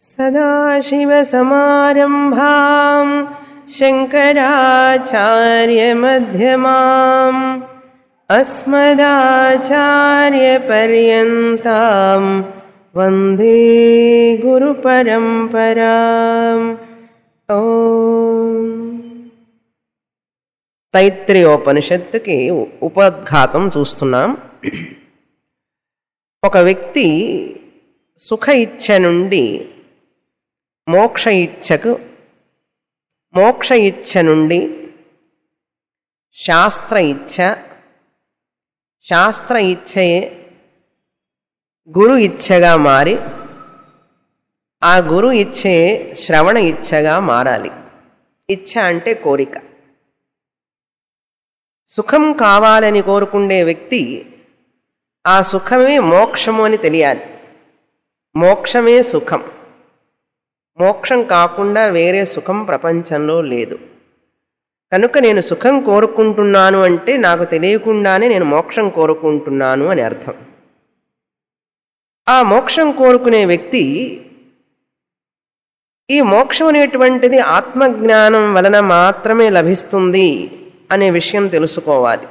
सदाशिवसमारम्भां शङ्कराचार्यमध्यमाम् अस्मदाचार्यपर्यन्तां वन्दे गुरुपरम्पराम् ॐ తైత్రేయోపనిషత్తుకి ఉపోద్ఘాతం చూస్తున్నాం ఒక వ్యక్తి సుఖ ఇచ్ఛ నుండి మోక్ష ఇచ్ఛకు మోక్ష ఇచ్ఛ నుండి శాస్త్ర ఇచ్ఛ శాస్త్ర ఇచ్ఛయే గురు ఇచ్ఛగా మారి ఆ గురు ఇచ్ఛయే శ్రవణ ఇచ్ఛగా మారాలి ఇచ్ఛ అంటే కోరిక సుఖం కావాలని కోరుకుండే వ్యక్తి ఆ సుఖమే మోక్షము అని తెలియాలి మోక్షమే సుఖం మోక్షం కాకుండా వేరే సుఖం ప్రపంచంలో లేదు కనుక నేను సుఖం కోరుకుంటున్నాను అంటే నాకు తెలియకుండానే నేను మోక్షం కోరుకుంటున్నాను అని అర్థం ఆ మోక్షం కోరుకునే వ్యక్తి ఈ మోక్షం అనేటువంటిది ఆత్మజ్ఞానం వలన మాత్రమే లభిస్తుంది అనే విషయం తెలుసుకోవాలి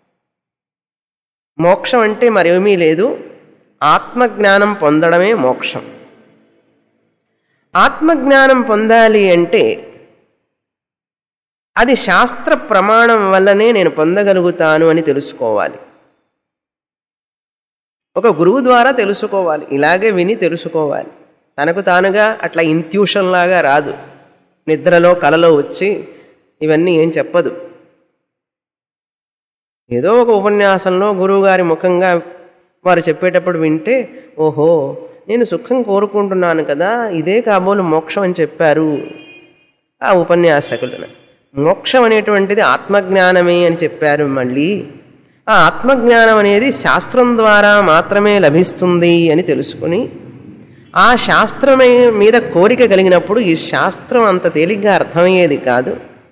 మోక్షం అంటే మరేమీ లేదు ఆత్మజ్ఞానం పొందడమే మోక్షం ఆత్మజ్ఞానం పొందాలి అంటే అది శాస్త్ర ప్రమాణం వల్లనే నేను పొందగలుగుతాను అని తెలుసుకోవాలి ఒక గురువు ద్వారా తెలుసుకోవాలి ఇలాగే విని తెలుసుకోవాలి తనకు తానుగా అట్లా ఇంట్యూషన్ లాగా రాదు నిద్రలో కలలో వచ్చి ఇవన్నీ ఏం చెప్పదు ఏదో ఒక ఉపన్యాసంలో గురువుగారి ముఖంగా వారు చెప్పేటప్పుడు వింటే ఓహో నేను సుఖం కోరుకుంటున్నాను కదా ఇదే కాబోలు మోక్షం అని చెప్పారు ఆ ఉపన్యాసకులను మోక్షం అనేటువంటిది ఆత్మజ్ఞానమే అని చెప్పారు మళ్ళీ ఆ ఆత్మజ్ఞానం అనేది శాస్త్రం ద్వారా మాత్రమే లభిస్తుంది అని తెలుసుకుని ఆ శాస్త్రమే మీద కోరిక కలిగినప్పుడు ఈ శాస్త్రం అంత తేలిగ్గా అర్థమయ్యేది కాదు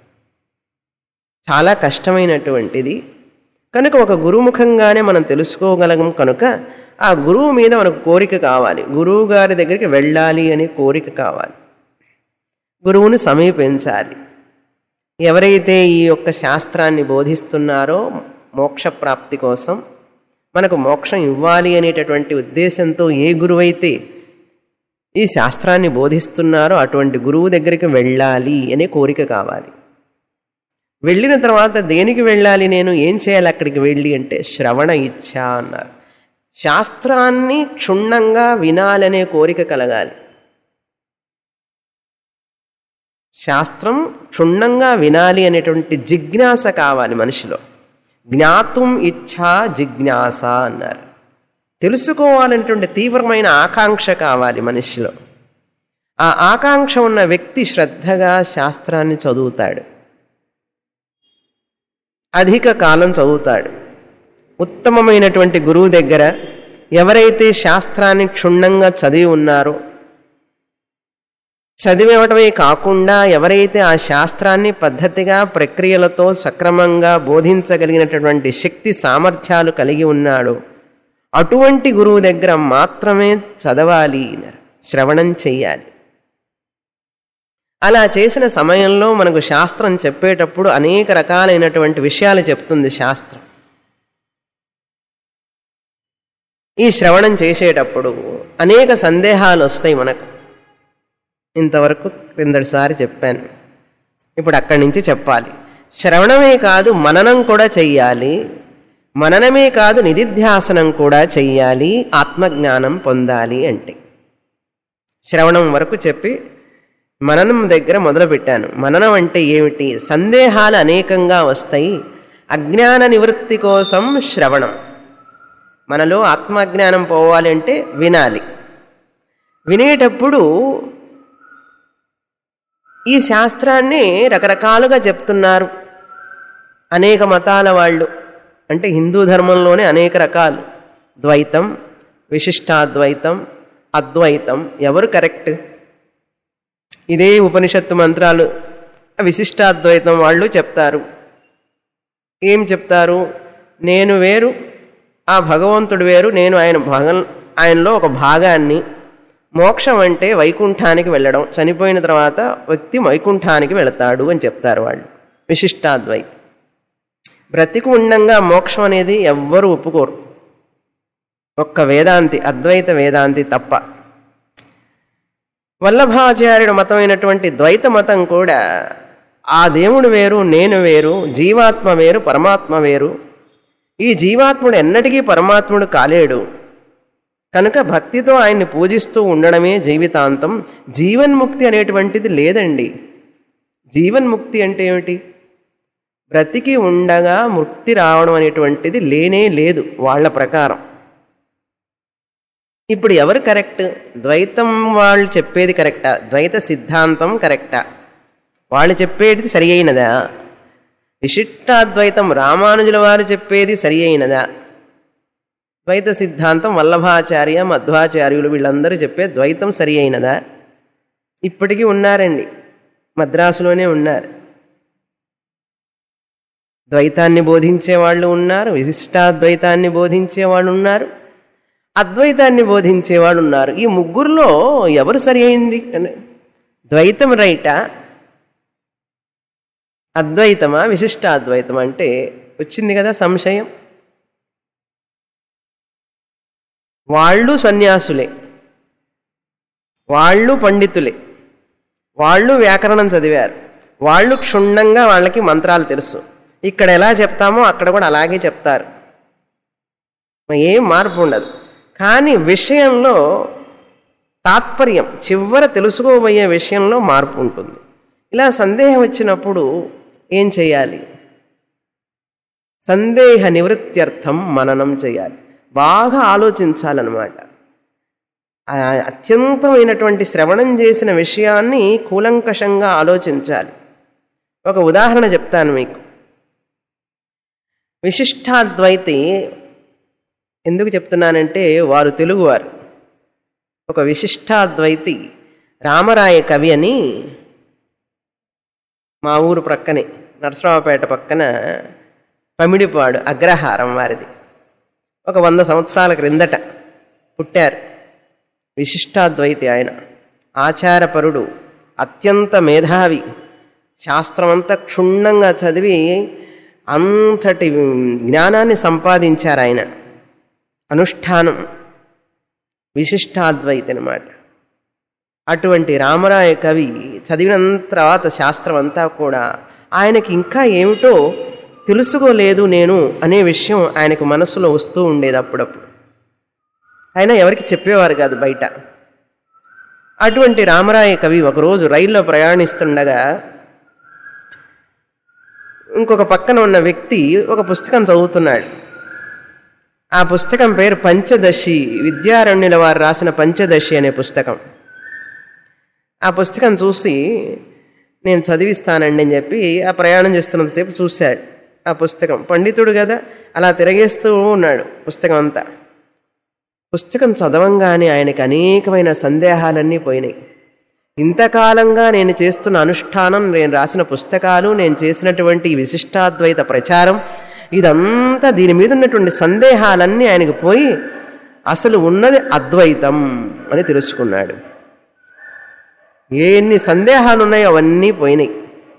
చాలా కష్టమైనటువంటిది కనుక ఒక గురుముఖంగానే మనం తెలుసుకోగలం కనుక ఆ గురువు మీద మనకు కోరిక కావాలి గురువు గారి దగ్గరికి వెళ్ళాలి అనే కోరిక కావాలి గురువుని సమీపించాలి ఎవరైతే ఈ యొక్క శాస్త్రాన్ని బోధిస్తున్నారో మోక్షప్రాప్తి కోసం మనకు మోక్షం ఇవ్వాలి అనేటటువంటి ఉద్దేశంతో ఏ గురువైతే ఈ శాస్త్రాన్ని బోధిస్తున్నారో అటువంటి గురువు దగ్గరికి వెళ్ళాలి అనే కోరిక కావాలి వెళ్ళిన తర్వాత దేనికి వెళ్ళాలి నేను ఏం చేయాలి అక్కడికి వెళ్ళి అంటే శ్రవణ ఇచ్ఛ అన్నారు శాస్త్రాన్ని క్షుణ్ణంగా వినాలనే కోరిక కలగాలి శాస్త్రం క్షుణ్ణంగా వినాలి అనేటువంటి జిజ్ఞాస కావాలి మనిషిలో జ్ఞాతుం ఇచ్ఛా జిజ్ఞాస అన్నారు తెలుసుకోవాలనేటువంటి తీవ్రమైన ఆకాంక్ష కావాలి మనిషిలో ఆ ఆకాంక్ష ఉన్న వ్యక్తి శ్రద్ధగా శాస్త్రాన్ని చదువుతాడు అధిక కాలం చదువుతాడు ఉత్తమమైనటువంటి గురువు దగ్గర ఎవరైతే శాస్త్రాన్ని క్షుణ్ణంగా చదివి ఉన్నారో చదివివటమే కాకుండా ఎవరైతే ఆ శాస్త్రాన్ని పద్ధతిగా ప్రక్రియలతో సక్రమంగా బోధించగలిగినటువంటి శక్తి సామర్థ్యాలు కలిగి ఉన్నాడో అటువంటి గురువు దగ్గర మాత్రమే చదవాలి శ్రవణం చెయ్యాలి అలా చేసిన సమయంలో మనకు శాస్త్రం చెప్పేటప్పుడు అనేక రకాలైనటువంటి విషయాలు చెప్తుంది శాస్త్రం ఈ శ్రవణం చేసేటప్పుడు అనేక సందేహాలు వస్తాయి మనకు ఇంతవరకు క్రిందటిసారి చెప్పాను ఇప్పుడు అక్కడి నుంచి చెప్పాలి శ్రవణమే కాదు మననం కూడా చెయ్యాలి మననమే కాదు నిధిధ్యాసనం కూడా చెయ్యాలి ఆత్మజ్ఞానం పొందాలి అంటే శ్రవణం వరకు చెప్పి మననం దగ్గర మొదలుపెట్టాను మననం అంటే ఏమిటి సందేహాలు అనేకంగా వస్తాయి అజ్ఞాన నివృత్తి కోసం శ్రవణం మనలో ఆత్మజ్ఞానం పోవాలి అంటే వినాలి వినేటప్పుడు ఈ శాస్త్రాన్ని రకరకాలుగా చెప్తున్నారు అనేక మతాల వాళ్ళు అంటే హిందూ ధర్మంలోనే అనేక రకాలు ద్వైతం విశిష్టాద్వైతం అద్వైతం ఎవరు కరెక్ట్ ఇదే ఉపనిషత్తు మంత్రాలు విశిష్టాద్వైతం వాళ్ళు చెప్తారు ఏం చెప్తారు నేను వేరు ఆ భగవంతుడు వేరు నేను ఆయన భగ ఆయనలో ఒక భాగాన్ని మోక్షం అంటే వైకుంఠానికి వెళ్ళడం చనిపోయిన తర్వాత వ్యక్తి వైకుంఠానికి వెళతాడు అని చెప్తారు వాళ్ళు విశిష్టాద్వైతి బ్రతికి ఉండంగా మోక్షం అనేది ఎవ్వరూ ఒప్పుకోరు ఒక్క వేదాంతి అద్వైత వేదాంతి తప్ప వల్లభాచార్యుడు మతమైనటువంటి ద్వైత మతం కూడా ఆ దేవుడు వేరు నేను వేరు జీవాత్మ వేరు పరమాత్మ వేరు ఈ జీవాత్ముడు ఎన్నటికీ పరమాత్ముడు కాలేడు కనుక భక్తితో ఆయన్ని పూజిస్తూ ఉండడమే జీవితాంతం జీవన్ముక్తి అనేటువంటిది లేదండి జీవన్ముక్తి అంటే ఏమిటి బ్రతికి ఉండగా ముక్తి రావడం అనేటువంటిది లేనే లేదు వాళ్ళ ప్రకారం ఇప్పుడు ఎవరు కరెక్ట్ ద్వైతం వాళ్ళు చెప్పేది కరెక్టా ద్వైత సిద్ధాంతం కరెక్టా వాళ్ళు చెప్పేది సరి అయినదా విశిష్టాద్వైతం రామానుజుల వారు చెప్పేది సరి అయినదా ద్వైత సిద్ధాంతం వల్లభాచార్య మధ్వాచార్యులు వీళ్ళందరూ చెప్పే ద్వైతం సరి అయినదా ఇప్పటికీ ఉన్నారండి మద్రాసులోనే ఉన్నారు ద్వైతాన్ని బోధించే వాళ్ళు ఉన్నారు విశిష్టాద్వైతాన్ని బోధించే వాళ్ళు ఉన్నారు అద్వైతాన్ని బోధించేవాడు ఉన్నారు ఈ ముగ్గురులో ఎవరు సరి అయింది ద్వైతం రైటా అద్వైతమా విశిష్టాద్వైతం అంటే వచ్చింది కదా సంశయం వాళ్ళు సన్యాసులే వాళ్ళు పండితులే వాళ్ళు వ్యాకరణం చదివారు వాళ్ళు క్షుణ్ణంగా వాళ్ళకి మంత్రాలు తెలుసు ఇక్కడ ఎలా చెప్తామో అక్కడ కూడా అలాగే చెప్తారు ఏం మార్పు ఉండదు కానీ విషయంలో తాత్పర్యం చివర తెలుసుకోబోయే విషయంలో మార్పు ఉంటుంది ఇలా సందేహం వచ్చినప్పుడు ఏం చేయాలి సందేహ నివృత్త్యర్థం మననం చేయాలి బాగా ఆలోచించాలన్నమాట ఆ అత్యంతమైనటువంటి శ్రవణం చేసిన విషయాన్ని కూలంకషంగా ఆలోచించాలి ఒక ఉదాహరణ చెప్తాను మీకు విశిష్టాద్వైతి ఎందుకు చెప్తున్నానంటే వారు తెలుగువారు ఒక విశిష్టాద్వైతి రామరాయ కవి అని మా ఊరు ప్రక్కనే నరసరావుపేట పక్కన పమిడిపాడు అగ్రహారం వారిది ఒక వంద సంవత్సరాల క్రిందట పుట్టారు విశిష్టాద్వైతి ఆయన ఆచారపరుడు అత్యంత మేధావి శాస్త్రమంతా క్షుణ్ణంగా చదివి అంతటి జ్ఞానాన్ని సంపాదించారు ఆయన అనుష్ఠానం విశిష్టాద్వైతి అనమాట అటువంటి రామరాయ కవి చదివిన తర్వాత శాస్త్రం అంతా కూడా ఆయనకి ఇంకా ఏమిటో తెలుసుకోలేదు నేను అనే విషయం ఆయనకు మనసులో వస్తూ ఉండేది అప్పుడప్పుడు ఆయన ఎవరికి చెప్పేవారు కాదు బయట అటువంటి రామరాయ కవి ఒకరోజు రైల్లో ప్రయాణిస్తుండగా ఇంకొక పక్కన ఉన్న వ్యక్తి ఒక పుస్తకం చదువుతున్నాడు ఆ పుస్తకం పేరు పంచదశి విద్యారణ్యుల వారు రాసిన పంచదశి అనే పుస్తకం ఆ పుస్తకం చూసి నేను చదివిస్తానండి అని చెప్పి ఆ ప్రయాణం చేస్తున్నంతసేపు చూశాడు ఆ పుస్తకం పండితుడు కదా అలా తిరగేస్తూ ఉన్నాడు పుస్తకం అంతా పుస్తకం చదవంగానే ఆయనకు అనేకమైన సందేహాలన్నీ పోయినాయి ఇంతకాలంగా నేను చేస్తున్న అనుష్ఠానం నేను రాసిన పుస్తకాలు నేను చేసినటువంటి ఈ విశిష్టాద్వైత ప్రచారం ఇదంతా దీని మీద ఉన్నటువంటి సందేహాలన్నీ ఆయనకు పోయి అసలు ఉన్నది అద్వైతం అని తెలుసుకున్నాడు ఎన్ని సందేహాలు ఉన్నాయో అవన్నీ పోయినాయి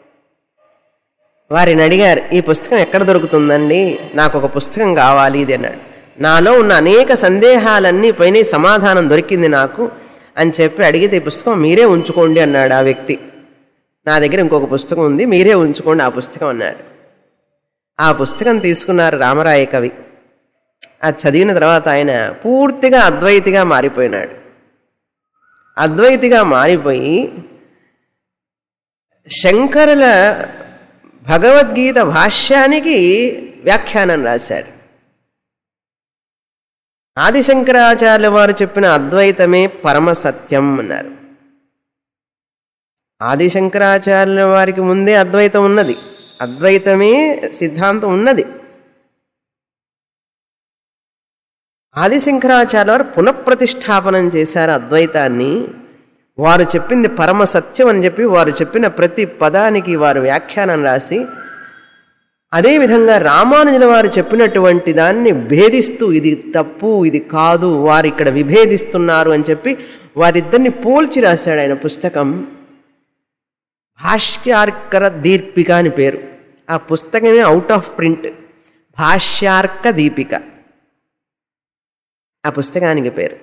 వారిని అడిగారు ఈ పుస్తకం ఎక్కడ దొరుకుతుందండి నాకు ఒక పుస్తకం కావాలి ఇది అన్నాడు నాలో ఉన్న అనేక సందేహాలన్నీ పోయినాయి సమాధానం దొరికింది నాకు అని చెప్పి అడిగితే ఈ పుస్తకం మీరే ఉంచుకోండి అన్నాడు ఆ వ్యక్తి నా దగ్గర ఇంకొక పుస్తకం ఉంది మీరే ఉంచుకోండి ఆ పుస్తకం అన్నాడు ఆ పుస్తకం తీసుకున్నారు రామరాయ కవి అది చదివిన తర్వాత ఆయన పూర్తిగా అద్వైతిగా మారిపోయినాడు అద్వైతిగా మారిపోయి శంకరుల భగవద్గీత భాష్యానికి వ్యాఖ్యానం రాశాడు ఆదిశంకరాచార్యుల వారు చెప్పిన అద్వైతమే పరమ సత్యం అన్నారు ఆదిశంకరాచార్యుల వారికి ముందే అద్వైతం ఉన్నది అద్వైతమే సిద్ధాంతం ఉన్నది ఆదిశంకరాచార్య వారు పునఃప్రతిష్టాపనం చేశారు అద్వైతాన్ని వారు చెప్పింది పరమ సత్యం అని చెప్పి వారు చెప్పిన ప్రతి పదానికి వారు వ్యాఖ్యానం రాసి అదేవిధంగా రామానుజుల వారు చెప్పినటువంటి దాన్ని భేదిస్తూ ఇది తప్పు ఇది కాదు వారు ఇక్కడ విభేదిస్తున్నారు అని చెప్పి వారిద్దరిని పోల్చి రాశాడు ఆయన పుస్తకం భాష్యార్కర దీర్పిక అని పేరు ఆ పుస్తకమే out of print Bhashyarka Deepika ఆ పుస్తకానికి పేరు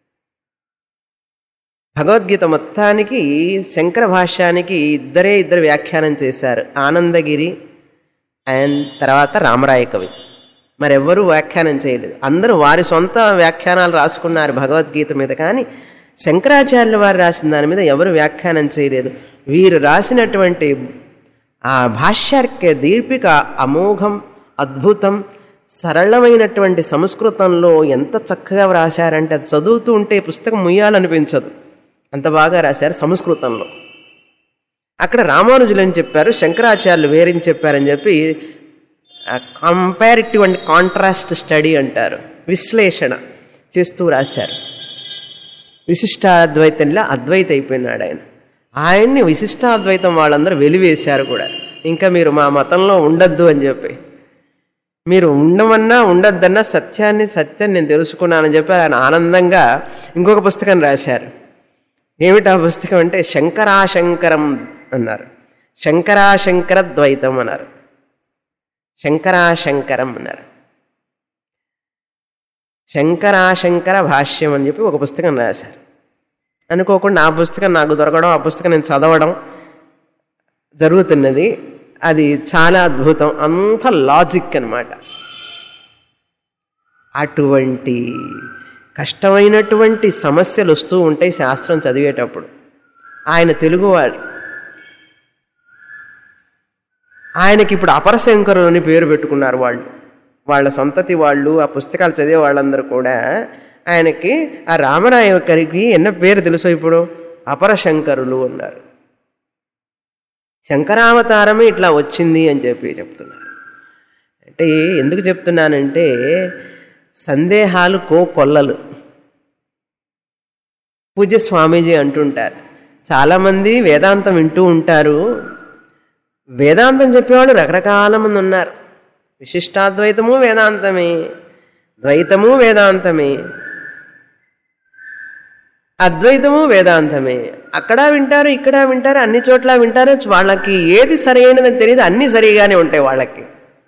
భగవద్గీత మొత్తానికి శంకర భాష్యానికి ఇద్దరే ఇద్దరు వ్యాఖ్యానం చేశారు ఆనందగిరి అండ్ తర్వాత రామరాయ కవి మరెవ్వరూ వ్యాఖ్యానం చేయలేదు అందరూ వారి సొంత వ్యాఖ్యానాలు రాసుకున్నారు భగవద్గీత మీద కానీ శంకరాచార్యుల వారు రాసిన దాని మీద ఎవరు వ్యాఖ్యానం చేయలేదు వీరు రాసినటువంటి ఆ భాష్యార్క దీర్పిక అమోఘం అద్భుతం సరళమైనటువంటి సంస్కృతంలో ఎంత చక్కగా రాశారంటే అది చదువుతూ ఉంటే పుస్తకం ముయ్యాలనిపించదు అంత బాగా రాశారు సంస్కృతంలో అక్కడ రామానుజులు అని చెప్పారు శంకరాచార్యులు వేరేం చెప్పారని చెప్పి కంపారిటివ్ అండ్ కాంట్రాస్ట్ స్టడీ అంటారు విశ్లేషణ చేస్తూ రాశారు విశిష్టాద్వైతంలో అద్వైత అయిపోయినాడు ఆయన ఆయన్ని విశిష్టాద్వైతం వాళ్ళందరూ వెలివేశారు కూడా ఇంకా మీరు మా మతంలో ఉండద్దు అని చెప్పి మీరు ఉండమన్నా ఉండద్దన్నా సత్యాన్ని సత్యాన్ని నేను తెలుసుకున్నానని చెప్పి ఆయన ఆనందంగా ఇంకొక పుస్తకం రాశారు ఏమిటా పుస్తకం అంటే శంకరాశంకరం అన్నారు శంకరాశంకర ద్వైతం అన్నారు శంకరాశంకరం అన్నారు శంకరాశంకర భాష్యం అని చెప్పి ఒక పుస్తకం రాశారు అనుకోకుండా ఆ పుస్తకం నాకు దొరకడం ఆ పుస్తకం నేను చదవడం జరుగుతున్నది అది చాలా అద్భుతం అంత లాజిక్ అనమాట అటువంటి కష్టమైనటువంటి సమస్యలు వస్తూ ఉంటాయి శాస్త్రం చదివేటప్పుడు ఆయన తెలుగువాడు ఆయనకి ఇప్పుడు అపరశంకరులు అని పేరు పెట్టుకున్నారు వాళ్ళు వాళ్ళ సంతతి వాళ్ళు ఆ పుస్తకాలు చదివే వాళ్ళందరూ కూడా ఆయనకి ఆ రామరాయ గారికి ఎన్న పేరు తెలుసు ఇప్పుడు అపరశంకరులు అన్నారు శంకరావతారమే ఇట్లా వచ్చింది అని చెప్పి చెప్తున్నారు అంటే ఎందుకు చెప్తున్నానంటే సందేహాలు కో కొల్లలు పూజ్య స్వామీజీ అంటుంటారు చాలామంది వేదాంతం వింటూ ఉంటారు వేదాంతం చెప్పేవాళ్ళు రకరకాల మంది ఉన్నారు విశిష్టాద్వైతము వేదాంతమే ద్వైతము వేదాంతమే అద్వైతము వేదాంతమే అక్కడ వింటారు ఇక్కడ వింటారు అన్ని చోట్ల వింటారు వాళ్ళకి ఏది సరైనదని తెలియదు అన్నీ సరిగానే ఉంటాయి వాళ్ళకి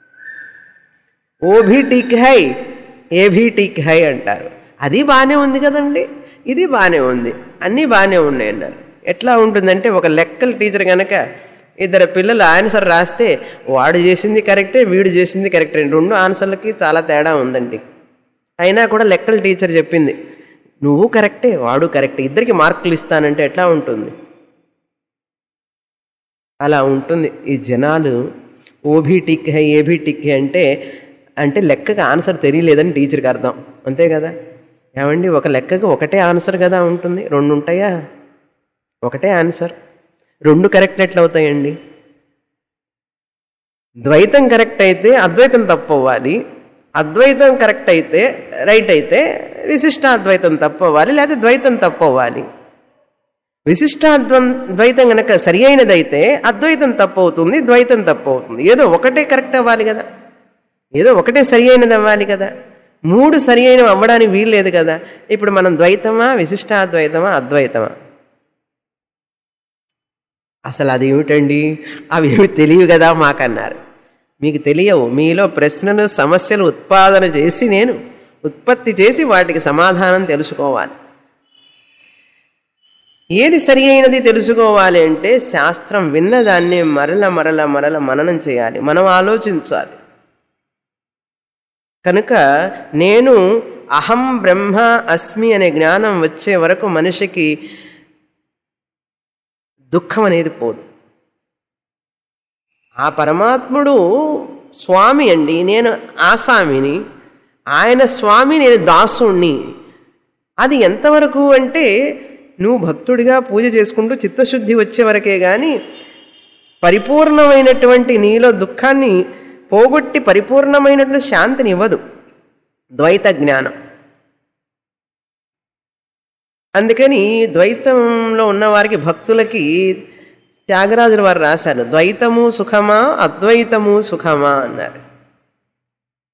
ఓ భీ టీక్ హై ఏ భీ టీక్ హై అంటారు అది బాగానే ఉంది కదండి ఇది బాగానే ఉంది అన్నీ బాగానే ఉన్నాయి అన్నారు ఎట్లా ఉంటుందంటే ఒక లెక్కల టీచర్ కనుక ఇద్దరు పిల్లలు ఆన్సర్ రాస్తే వాడు చేసింది కరెక్టే వీడు చేసింది కరెక్టే రెండు ఆన్సర్లకి చాలా తేడా ఉందండి అయినా కూడా లెక్కల టీచర్ చెప్పింది నువ్వు కరెక్టే వాడు కరెక్టే ఇద్దరికి మార్కులు ఇస్తానంటే ఎట్లా ఉంటుంది అలా ఉంటుంది ఈ జనాలు ఓబీ టిక్ హై ఏబీ టిక్ హై అంటే అంటే లెక్కకి ఆన్సర్ తెలియలేదని టీచర్కి అర్థం అంతే కదా ఏమండి ఒక లెక్కకి ఒకటే ఆన్సర్ కదా ఉంటుంది రెండు ఉంటాయా ఒకటే ఆన్సర్ రెండు కరెక్ట్ ఎట్లా అవుతాయండి ద్వైతం కరెక్ట్ అయితే అద్వైతం తప్పు అవ్వాలి అద్వైతం కరెక్ట్ అయితే రైట్ అయితే విశిష్టాద్వైతం తప్పు అవ్వాలి లేకపోతే ద్వైతం తప్పు అవ్వాలి విశిష్టాద్వం ద్వైతం కనుక సరి అయినదైతే అద్వైతం తప్పు అవుతుంది ద్వైతం తప్పు అవుతుంది ఏదో ఒకటే కరెక్ట్ అవ్వాలి కదా ఏదో ఒకటే సరి అయినది అవ్వాలి కదా మూడు సరి అయినవి అవ్వడానికి వీలు లేదు కదా ఇప్పుడు మనం ద్వైతమా విశిష్టాద్వైతమా అద్వైతమా అసలు అది ఏమిటండి అవి ఏమి తెలియవు కదా మాకన్నారు మీకు తెలియవు మీలో ప్రశ్నలు సమస్యలు ఉత్పాదన చేసి నేను ఉత్పత్తి చేసి వాటికి సమాధానం తెలుసుకోవాలి ఏది సరి అయినది తెలుసుకోవాలి అంటే శాస్త్రం విన్నదాన్ని మరల మరల మరల మననం చేయాలి మనం ఆలోచించాలి కనుక నేను అహం బ్రహ్మ అస్మి అనే జ్ఞానం వచ్చే వరకు మనిషికి దుఃఖం అనేది పోదు ఆ పరమాత్ముడు స్వామి అండి నేను ఆసామిని ఆయన స్వామి నేను దాసుణ్ణి అది ఎంతవరకు అంటే నువ్వు భక్తుడిగా పూజ చేసుకుంటూ చిత్తశుద్ధి వచ్చే వరకే కానీ పరిపూర్ణమైనటువంటి నీలో దుఃఖాన్ని పోగొట్టి పరిపూర్ణమైనటువంటి శాంతిని ఇవ్వదు ద్వైత జ్ఞానం అందుకని ద్వైతంలో ఉన్నవారికి భక్తులకి త్యాగరాజుల వారు రాశారు ద్వైతము సుఖమా అద్వైతము సుఖమా అన్నారు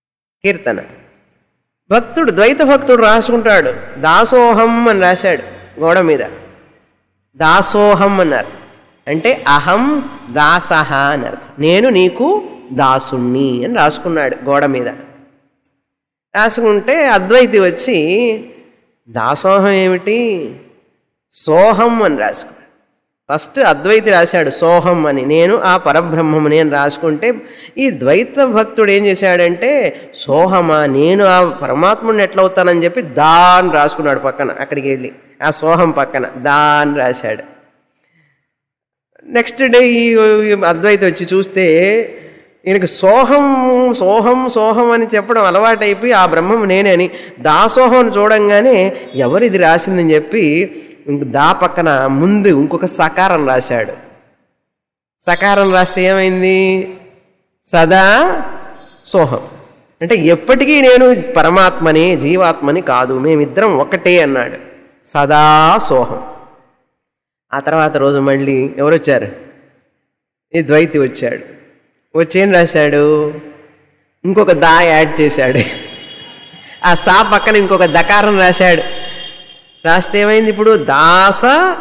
కీర్తన భక్తుడు ద్వైత భక్తుడు రాసుకుంటాడు దాసోహం అని రాశాడు గోడ మీద దాసోహం అన్నారు అంటే అహం దాసహ అని అర్థం నేను నీకు దాసుణ్ణి అని రాసుకున్నాడు గోడ మీద రాసుకుంటే అద్వైతి వచ్చి దాసోహం ఏమిటి సోహం అని రాసుకున్నాడు ఫస్ట్ అద్వైతి రాశాడు సోహం అని నేను ఆ పరబ్రహ్మముని అని రాసుకుంటే ఈ ద్వైత భక్తుడు ఏం చేశాడంటే సోహమా నేను ఆ పరమాత్ముడిని ఎట్లవుతానని చెప్పి దా అని రాసుకున్నాడు పక్కన అక్కడికి వెళ్ళి ఆ సోహం పక్కన దా అని రాశాడు నెక్స్ట్ డే ఈ అద్వైతి వచ్చి చూస్తే ఈయనకి సోహం సోహం సోహం అని చెప్పడం అలవాటైపోయి ఆ బ్రహ్మం నేనే అని దాసోహం అని చూడంగానే ఎవరిది రాసిందని చెప్పి ఇంక దా పక్కన ముందు ఇంకొక సకారం రాశాడు సకారం రాస్తే ఏమైంది సదా సోహం అంటే ఎప్పటికీ నేను పరమాత్మని జీవాత్మని కాదు మేమిద్దరం ఒకటే అన్నాడు సదా సోహం ఆ తర్వాత రోజు మళ్ళీ ఎవరు వచ్చారు ఈ ద్వైతి వచ్చాడు వచ్చి ఏం రాశాడు ఇంకొక దా యాడ్ చేశాడు ఆ సా పక్కన ఇంకొక దకారం రాశాడు రాస్తే ఏమైంది ఇప్పుడు దాస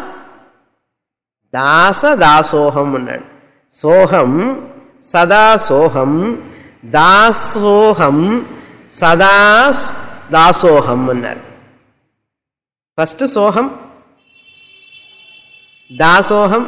దాస దాసోహం అన్నాడు సోహం సదా సోహం దాసోహం సదా దాసోహం అన్నారు ఫస్ట్ సోహం దాసోహం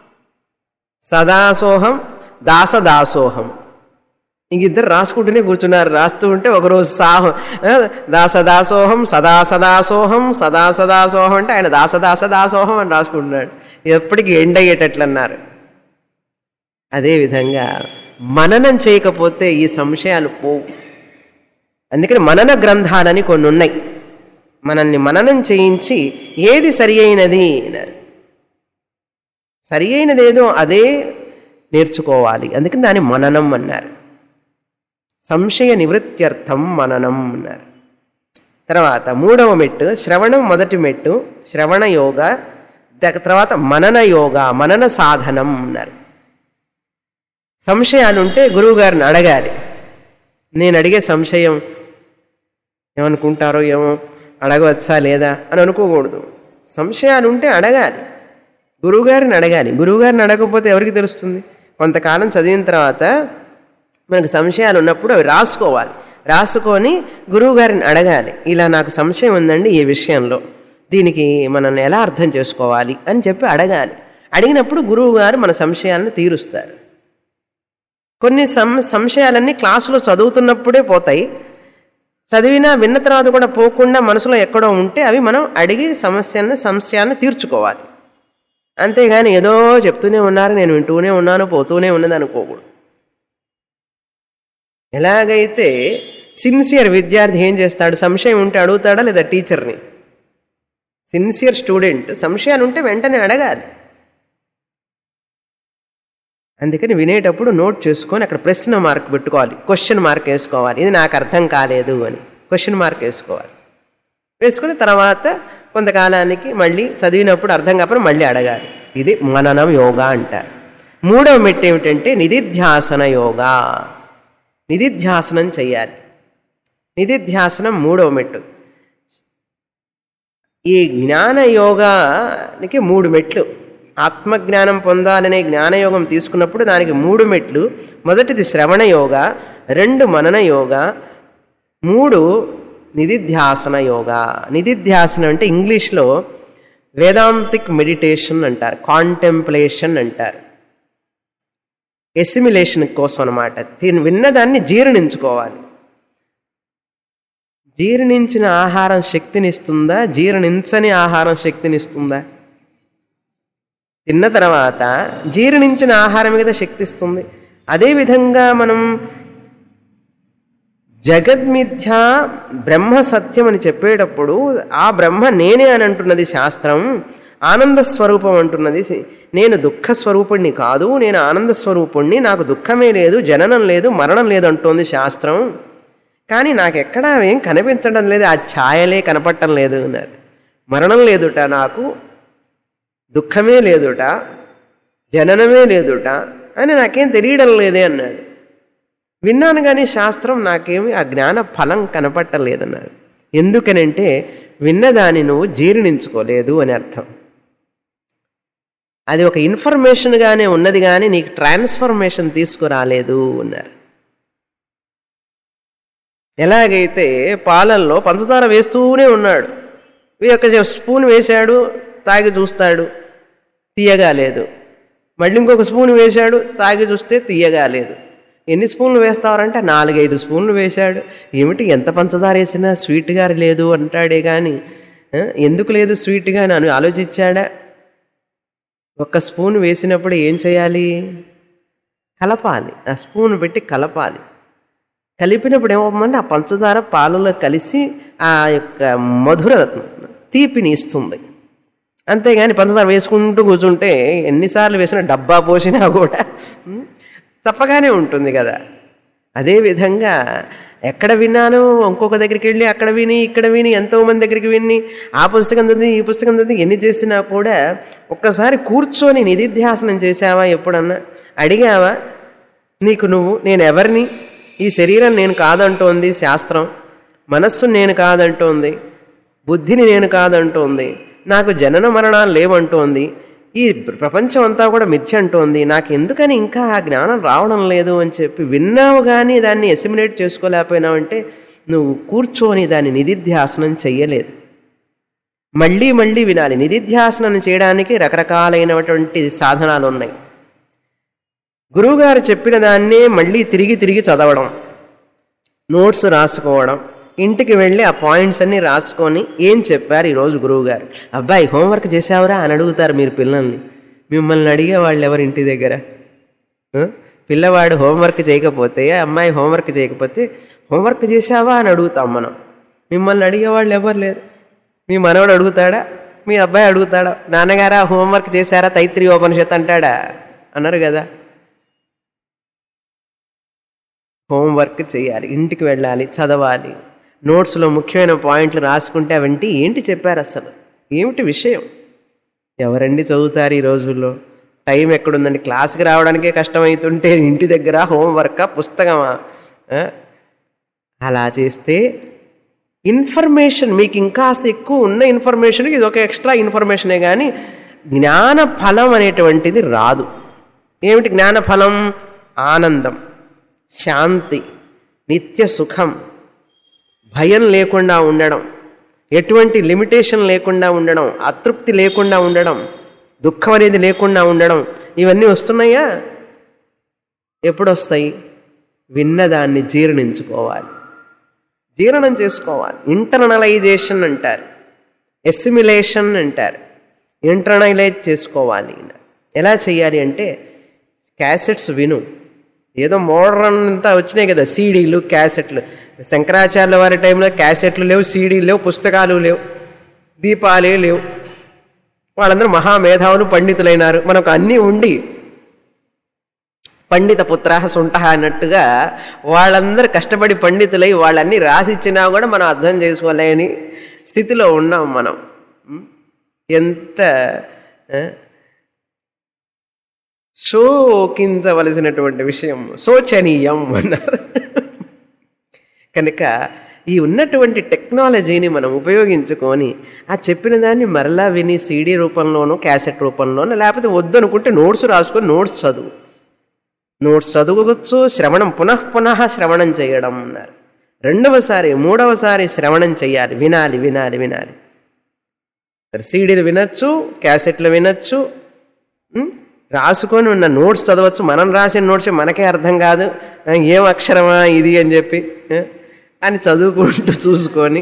సదాసోహం దాసదాసోహం ఇంక ఇద్దరు రాసుకుంటూనే కూర్చున్నారు రాస్తూ ఉంటే ఒకరోజు సాహం ఆ, దాసదాసోహం సదా సదాసోహం సదా సదాసోహం అంటే ఆయన దాసదాస దాసోహం అని రాసుకుంటున్నాడు ఎప్పటికీ ఎండ్ అయ్యేటట్లు అన్నారు అదేవిధంగా మననం చేయకపోతే ఈ సంశయాలు పోవు అందుకని మనన గ్రంథాలని కొన్ని ఉన్నాయి మనల్ని మననం చేయించి ఏది సరి అయినది అన్నారు సరి అయినదేదో అదే నేర్చుకోవాలి అందుకని దాన్ని మననం అన్నారు సంశయ నివృత్త్యర్థం మననం అన్నారు తర్వాత మూడవ మెట్టు శ్రవణం మొదటి మెట్టు శ్రవణ యోగ ద- తర్వాత మనన యోగ మనన సాధనం అన్నారు సంశయాలుంటే గురువుగారిని అడగాలి నేను అడిగే సంశయం ఏమనుకుంటారో ఏమో అడగవచ్చా లేదా అని అనుకోకూడదు సంశయాలు ఉంటే అడగాలి గురువుగారిని అడగాలి గురువుగారిని అడగకపోతే ఎవరికి తెలుస్తుంది కొంతకాలం చదివిన తర్వాత మనకు సంశయాలు ఉన్నప్పుడు అవి రాసుకోవాలి రాసుకొని గురువుగారిని అడగాలి ఇలా నాకు సంశయం ఉందండి ఈ విషయంలో దీనికి మనం ఎలా అర్థం చేసుకోవాలి అని చెప్పి అడగాలి అడిగినప్పుడు గురువుగారు మన సంశయాలను తీరుస్తారు కొన్ని సం సంశయాలన్నీ క్లాసులో చదువుతున్నప్పుడే పోతాయి చదివినా విన్న తర్వాత కూడా పోకుండా మనసులో ఎక్కడో ఉంటే అవి మనం అడిగి సమస్యలను సంశయాలను తీర్చుకోవాలి అంతేగాని ఏదో చెప్తూనే ఉన్నారు నేను వింటూనే ఉన్నాను పోతూనే ఉన్నది అనుకోకూడదు ఎలాగైతే సిన్సియర్ విద్యార్థి ఏం చేస్తాడు సంశయం ఉంటే అడుగుతాడా లేదా టీచర్ని సిన్సియర్ స్టూడెంట్ సంశయాలు ఉంటే వెంటనే అడగాలి అందుకని వినేటప్పుడు నోట్ చేసుకొని అక్కడ ప్రశ్న మార్క్ పెట్టుకోవాలి క్వశ్చన్ మార్క్ వేసుకోవాలి ఇది నాకు అర్థం కాలేదు అని క్వశ్చన్ మార్క్ వేసుకోవాలి వేసుకుని తర్వాత కొంతకాలానికి మళ్ళీ చదివినప్పుడు అర్థం కాకపోతే మళ్ళీ అడగాలి ఇది మననం యోగా అంటారు మూడవ మెట్టు ఏమిటంటే నిధిధ్యాసన యోగా నిధిధ్యాసనం చెయ్యాలి నిధిధ్యాసనం మూడవ మెట్టు ఈ జ్ఞాన యోగానికి మూడు మెట్లు ఆత్మజ్ఞానం పొందాలనే జ్ఞానయోగం తీసుకున్నప్పుడు దానికి మూడు మెట్లు మొదటిది శ్రవణ యోగ రెండు మనన యోగ మూడు నిధిధ్యాసన యోగా నిధిధ్యాసన అంటే ఇంగ్లీష్లో వేదాంతిక్ మెడిటేషన్ అంటారు కాంటెంప్లేషన్ అంటారు ఎసిమిలేషన్ కోసం అనమాట దీన్ని విన్నదాన్ని జీర్ణించుకోవాలి జీర్ణించిన ఆహారం శక్తినిస్తుందా జీర్ణించని ఆహారం శక్తినిస్తుందా తిన్న తర్వాత జీర్ణించిన ఆహారం మీద శక్తి ఇస్తుంది అదేవిధంగా మనం జగద్మిథ్య బ్రహ్మ సత్యం అని చెప్పేటప్పుడు ఆ బ్రహ్మ నేనే అని అంటున్నది శాస్త్రం ఆనంద స్వరూపం అంటున్నది నేను దుఃఖ స్వరూపుణ్ణి కాదు నేను ఆనంద స్వరూపుణ్ణి నాకు దుఃఖమే లేదు జననం లేదు మరణం లేదు అంటోంది శాస్త్రం కానీ నాకు ఎక్కడా ఏం కనిపించడం లేదు ఆ ఛాయలే కనపడటం లేదు అన్నారు మరణం లేదుట నాకు దుఃఖమే లేదుట జననమే లేదుట అని నాకేం తెలియడం లేదే అన్నాడు విన్నాను కానీ శాస్త్రం నాకేమి ఆ జ్ఞాన ఫలం కనపట్టలేదన్నారు ఎందుకనంటే విన్నదాన్ని నువ్వు జీర్ణించుకోలేదు అని అర్థం అది ఒక ఇన్ఫర్మేషన్గానే ఉన్నది కానీ నీకు ట్రాన్స్ఫర్మేషన్ తీసుకురాలేదు అన్నారు ఎలాగైతే పాలల్లో పంచదార వేస్తూనే ఉన్నాడు ఒక స్పూన్ వేశాడు తాగి చూస్తాడు తీయగా లేదు మళ్ళీ ఇంకొక స్పూన్ వేశాడు తాగి చూస్తే తీయగా లేదు ఎన్ని స్పూన్లు వేస్తావారంటే నాలుగైదు స్పూన్లు వేశాడు ఏమిటి ఎంత పంచదార వేసినా స్వీట్గా లేదు అంటాడే కానీ ఆ, ఎందుకు లేదు స్వీట్గా అని ఆలోచించాడా ఒక్క స్పూన్ వేసినప్పుడు ఏం చేయాలి కలపాలి ఆ స్పూన్ పెట్టి కలపాలి కలిపినప్పుడు ఏమవుతుందంటే ఆ పంచదార పాలలో కలిసి ఆ యొక్క మధుర తీపిని ఇస్తుంది అంతేగాని పంచదార వేసుకుంటూ కూర్చుంటే ఎన్నిసార్లు వేసినా డబ్బా పోసినా కూడా ఉమ్, తప్పగానే ఉంటుంది కదా అదేవిధంగా ఎక్కడ విన్నాను ఇంకొక దగ్గరికి వెళ్ళి అక్కడ విని ఇక్కడ విని ఎంతో మంది దగ్గరికి విని ఆ పుస్తకం చదివి ఈ పుస్తకం చదివి ఎన్ని చేసినా కూడా ఒక్కసారి కూర్చొని నిధిధ్యాసనం చేశావా ఎప్పుడన్నా అడిగావా నీకు నువ్వు నేను ఎవరిని ఈ శరీరం నేను కాదంటోంది శాస్త్రం మనస్సు నేను కాదంటోంది బుద్ధిని నేను కాదంటోంది నాకు జనన మరణాలు లేవంటోంది ఈ ప్రపంచం అంతా కూడా మిథ్య అంటోంది నాకు ఎందుకని ఇంకా ఆ జ్ఞానం రావడం లేదు అని చెప్పి విన్నావు కానీ దాన్ని ఎసిమినేట్ చేసుకోలేకపోయినావు అంటే నువ్వు కూర్చొని దాన్ని నిధిధ్యాసనం చెయ్యలేదు మళ్ళీ మళ్ళీ వినాలి నిధిధ్యాసనం చేయడానికి రకరకాలైనటువంటి సాధనాలు ఉన్నాయి గురువుగారు చెప్పిన దాన్నే మళ్ళీ తిరిగి తిరిగి చదవడం నోట్స్ రాసుకోవడం ఇంటికి వెళ్ళి ఆ పాయింట్స్ అన్నీ రాసుకొని ఏం చెప్పారు ఈరోజు గురువుగారు అబ్బాయి హోంవర్క్ చేసావురా అని అడుగుతారు మీరు పిల్లల్ని మిమ్మల్ని అడిగే వాళ్ళు ఎవరు ఇంటి దగ్గర ఆ? పిల్లవాడు హోంవర్క్ చేయకపోతే అమ్మాయి హోంవర్క్ చేయకపోతే హోంవర్క్ చేసావా అని అడుగుతాం మనం మిమ్మల్ని అడిగేవాళ్ళు ఎవరు లేరు మీ మనవడు అడుగుతాడా మీ అబ్బాయి అడుగుతాడా నాన్నగారా హోంవర్క్ చేశారా తైత్రి ఉపనిషత్ అంటాడా అన్నారు కదా హోంవర్క్ చేయాలి ఇంటికి వెళ్ళాలి చదవాలి నోట్స్లో ముఖ్యమైన పాయింట్లు రాసుకుంటే అవంటి ఏంటి చెప్పారు అసలు ఏమిటి విషయం ఎవరండి చదువుతారు ఈ రోజుల్లో టైం ఎక్కడుందండి క్లాస్కి రావడానికే కష్టమవుతుంటే ఇంటి దగ్గర హోంవర్కా పుస్తకమా ఆ? అలా చేస్తే ఇన్ఫర్మేషన్ మీకు ఇంకాస్త ఎక్కువ ఉన్న ఇన్ఫర్మేషన్ ఇది ఒక ఎక్స్ట్రా ఇన్ఫర్మేషనే కానీ జ్ఞాన ఫలం అనేటువంటిది రాదు ఏమిటి జ్ఞాన ఫలం ఆనందం శాంతి నిత్య సుఖం భయం లేకుండా ఉండడం ఎటువంటి లిమిటేషన్ లేకుండా ఉండడం అతృప్తి లేకుండా ఉండడం దుఃఖం అనేది లేకుండా ఉండడం ఇవన్నీ వస్తున్నాయా ఎప్పుడు వస్తాయి విన్నదాన్ని జీర్ణించుకోవాలి జీర్ణం చేసుకోవాలి ఇంటర్నలైజేషన్ అంటారు ఎస్సిమిలేషన్ అంటారు ఇంటర్నలైజ్ చేసుకోవాలి ఎలా చేయాలి అంటే క్యాసెట్స్ విను ఏదో మోడర్న్ అంతా వచ్చినాయి కదా సీడీలు క్యాసెట్లు శంకరాచార్యుల వారి టైంలో క్యాసెట్లు లేవు సీడీలు లేవు పుస్తకాలు లేవు దీపాలే లేవు వాళ్ళందరూ మహామేధావులు పండితులైనారు మనకు అన్నీ ఉండి పండిత పుత్ర సుంట అన్నట్టుగా వాళ్ళందరూ కష్టపడి పండితులై వాళ్ళన్నీ రాసిచ్చినా కూడా మనం అర్థం చేసుకోలేని స్థితిలో ఉన్నాం మనం ఉం? ఎంత ఆ, శోకించవలసినటువంటి విషయం శోచనీయం అన్నారు కనుక ఈ ఉన్నటువంటి టెక్నాలజీని మనం ఉపయోగించుకొని ఆ చెప్పిన దాన్ని మరలా విని సీడీ రూపంలోనో క్యాసెట్ రూపంలోనో లేకపోతే వద్దనుకుంటే నోట్స్ రాసుకొని నోట్స్ చదువు నోట్స్ చదువుకోవచ్చు శ్రవణం పునః పునః శ్రవణం చేయడం అన్నారు రెండవసారి మూడవసారి శ్రవణం చేయాలి వినాలి వినాలి వినాలి సీడీలు వినొచ్చు క్యాసెట్లు వినొచ్చు ఉం? రాసుకొని ఉన్న నోట్స్ చదవచ్చు మనం రాసిన నోట్స్ మనకే అర్థం కాదు ఆ, ఏం అక్షరమా ఇది అని చెప్పి ఆ, అని చదువుకుంటూ చూసుకొని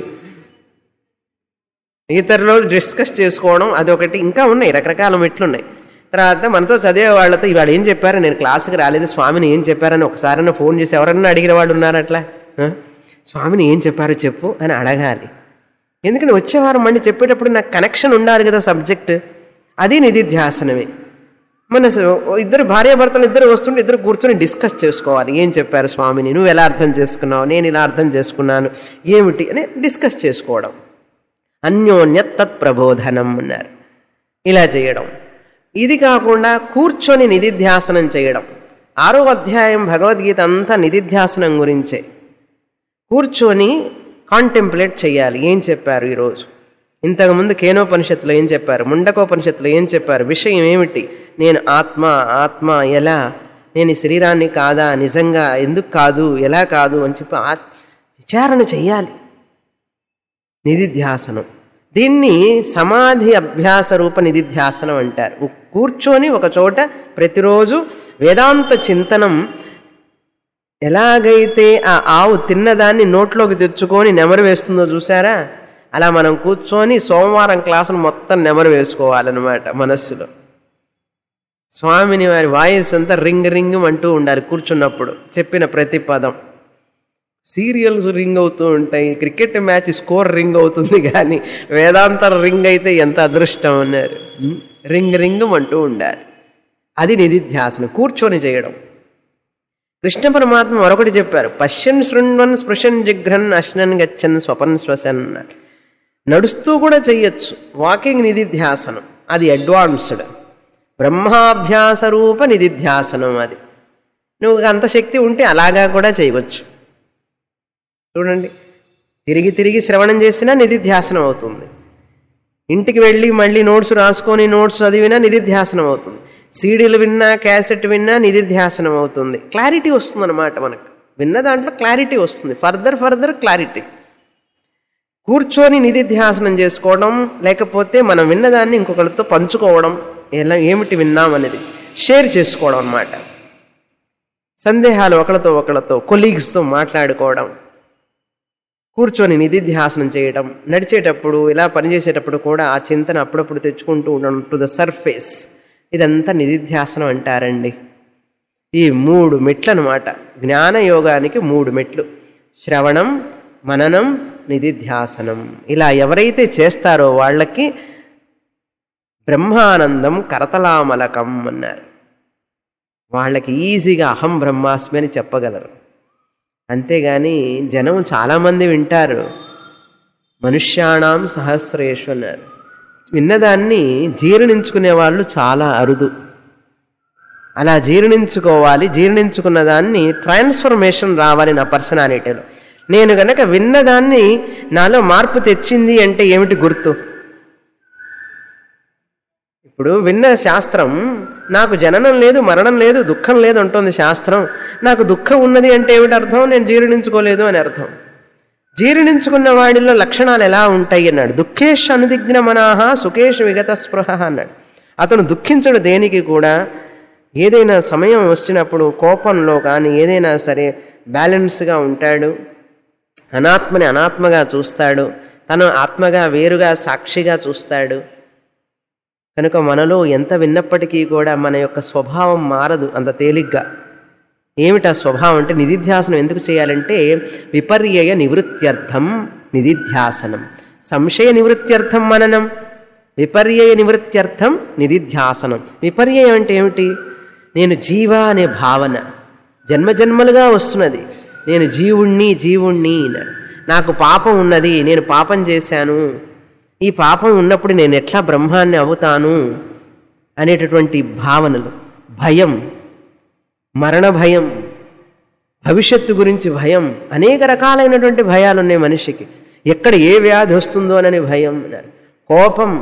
ఇతరులు డిస్కస్ చేసుకోవడం అదొకటి ఇంకా ఉన్నాయి రకరకాల మెట్లు ఉన్నాయి తర్వాత మనతో చదివే వాళ్ళతో ఇవాళ ఏం చెప్పారు నేను క్లాస్కి రాలేదు స్వామిని ఏం చెప్పారని ఒకసారైనా ఫోన్ చేసి ఎవరన్నా అడిగిన వాడు ఉన్నారు అట్లా ఆ? స్వామిని ఏం చెప్పారో చెప్పు అని అడగాలి ఎందుకంటే వచ్చేవారం మళ్ళీ చెప్పేటప్పుడు నాకు కనెక్షన్ ఉండాలి కదా సబ్జెక్ట్ అది నిధిధ్యాసనమే మన స- ఇద్దరు భార్యాభర్తలు ఇద్దరు వస్తుంటే ఇద్దరు కూర్చొని డిస్కస్ చేసుకోవాలి ఏం చెప్పారు స్వామిని నువ్వు ఎలా అర్థం చేసుకున్నావు నేను ఇలా అర్థం చేసుకున్నాను ఏమిటి అని డిస్కస్ చేసుకోవడం అన్యోన్య తత్ప్రబోధనం అన్నారు ఇలా చేయడం ఇది కాకుండా కూర్చొని నిధిధ్యాసనం చేయడం ఆరో అధ్యాయం భగవద్గీత అంతా నిధిధ్యాసనం గురించే కూర్చొని కాంటెంప్లేట్ చేయాలి ఏం చెప్పారు ఈరోజు ఇంతకుముందు కేనోపనిషత్తులో ఏం చెప్పారు ముండకోపనిషత్తులో ఏం చెప్పారు విషయం ఏమిటి నేను ఆత్మ ఆత్మ ఎలా నేను ఈ శరీరాన్ని కాదా నిజంగా ఎందుకు కాదు ఎలా కాదు అని చెప్పి ఆ విచారణ చెయ్యాలి నిధిధ్యాసనం దీన్ని సమాధి అభ్యాస రూప నిధిధ్యాసనం అంటారు ఉ- కూర్చొని ఒక చోట ప్రతిరోజు వేదాంత చింతనం ఎలాగైతే ఆ ఆవు తిన్నదాన్ని నోట్లోకి తెచ్చుకొని నెమరు వేస్తుందో చూసారా అలా మనం కూర్చొని సోమవారం క్లాసును మొత్తం నెమరు వేసుకోవాలన్నమాట మనస్సులో స్వామిని వారి వాయిస్ అంతా రింగ్ రింగ్ అంటూ ఉండాలి కూర్చున్నప్పుడు చెప్పిన ప్రతి పదం సీరియల్స్ రింగ్ అవుతూ ఉంటాయి క్రికెట్ మ్యాచ్ స్కోర్ రింగ్ అవుతుంది కానీ వేదాంతం రింగ్ అయితే ఎంత అదృష్టం అన్నారు ఉం? రింగ్ రింగ్ అంటూ ఉండాలి అది నిధిధ్యాసనం కూర్చొని చేయడం కృష్ణ పరమాత్మ మరొకటి చెప్పారు పశ్యన్ శృణ్వన్ స్పృశన్ జిఘ్రన్ అశ్నన్ గచ్చన్ స్వపన్ శ్వసన్ అన్నారు నడుస్తూ కూడా చెయ్యొచ్చు వాకింగ్ నిధిధ్యాసనం అది అడ్వాన్స్డ్ బ్రహ్మాభ్యాస రూప నిధిధ్యాసనం అది నువ్వు అంత శక్తి ఉంటే అలాగా కూడా చేయవచ్చు చూడండి తిరిగి తిరిగి శ్రవణం చేసినా నిధిధ్యాసనం అవుతుంది ఇంటికి వెళ్ళి మళ్ళీ నోట్స్ రాసుకొని నోట్స్ చదివినా నిధిధ్యాసనం అవుతుంది సీడీలు విన్నా క్యాసెట్ విన్నా నిధిధ్యాసనం అవుతుంది క్లారిటీ వస్తుంది అనమాట మనకు విన్న దాంట్లో క్లారిటీ వస్తుంది ఫర్దర్ ఫర్దర్ క్లారిటీ కూర్చొని నిధిధ్యాసనం చేసుకోవడం లేకపోతే మనం విన్నదాన్ని ఇంకొకరితో పంచుకోవడం ఎలా ఏమిటి విన్నాం అనేది షేర్ చేసుకోవడం అన్నమాట సందేహాలు ఒకళ్ళతో ఒకళ్ళతో కొలీగ్స్తో మాట్లాడుకోవడం కూర్చొని నిధిధ్యాసనం చేయడం నడిచేటప్పుడు ఇలా పనిచేసేటప్పుడు కూడా ఆ చింతన అప్పుడప్పుడు తెచ్చుకుంటూ ఉండడం టు ద సర్ఫేస్ ఇదంతా నిధిధ్యాసనం అంటారండి ఈ మూడు మెట్లు అనమాట జ్ఞానయోగానికి మూడు మెట్లు శ్రవణం మననం నిధిధ్యాసనం ఇలా ఎవరైతే చేస్తారో వాళ్ళకి బ్రహ్మానందం కరతలామలకం అన్నారు వాళ్ళకి ఈజీగా అహం బ్రహ్మాస్మి అని చెప్పగలరు అంతేగాని జనం చాలామంది వింటారు మనుష్యాణం సహస్రేషు అన్నారు విన్నదాన్ని జీర్ణించుకునే వాళ్ళు చాలా అరుదు అలా జీర్ణించుకోవాలి జీర్ణించుకున్న దాన్ని ట్రాన్స్ఫర్మేషన్ రావాలి నా పర్సనాలిటీలో నేను గనక విన్నదాన్ని నాలో మార్పు తెచ్చింది అంటే ఏమిటి గుర్తు ఇప్పుడు విన్న శాస్త్రం నాకు జననం లేదు మరణం లేదు దుఃఖం లేదు అంటోంది శాస్త్రం నాకు దుఃఖం ఉన్నది అంటే ఏమిటి అర్థం నేను జీర్ణించుకోలేదు అని అర్థం జీర్ణించుకున్న వాడిలో లక్షణాలు ఎలా ఉంటాయి అన్నాడు దుఃఖేష్ అనుదిగ్న మనాహ సుఖేష్ విగత స్పృహ అన్నాడు అతను దుఃఖించడు దేనికి కూడా ఏదైనా సమయం వచ్చినప్పుడు కోపంలో కానీ ఏదైనా సరే బ్యాలెన్స్గా ఉంటాడు అనాత్మని అనాత్మగా చూస్తాడు తను ఆత్మగా వేరుగా సాక్షిగా చూస్తాడు కనుక మనలో ఎంత విన్నప్పటికీ కూడా మన యొక్క స్వభావం మారదు అంత తేలిగ్గా ఏమిటా స్వభావం అంటే నిధిధ్యాసనం ఎందుకు చేయాలంటే విపర్యయ నివృత్త్యర్థం నిధిధ్యాసనం సంశయ నివృత్త్యర్థం మననం విపర్యయ నివృత్త్యర్థం నిధిధ్యాసనం విపర్యయం అంటే ఏమిటి నేను జీవ అనే భావన జన్మజన్మలుగా వస్తున్నది నేను జీవుణ్ణి జీవుణ్ణి అన్నాడు. నాకు పాపం ఉన్నది నేను పాపం చేశాను ఈ పాపం ఉన్నప్పుడు నేను ఎట్లా బ్రహ్మాన్ని అవుతాను అనేటటువంటి భావనలు భయం మరణ భయం భవిష్యత్తు గురించి భయం అనేక రకాలైనటువంటి భయాలు ఉన్నాయి మనిషికి ఎక్కడ ఏ వ్యాధి వస్తుందో అని భయం అన్నారు కోపం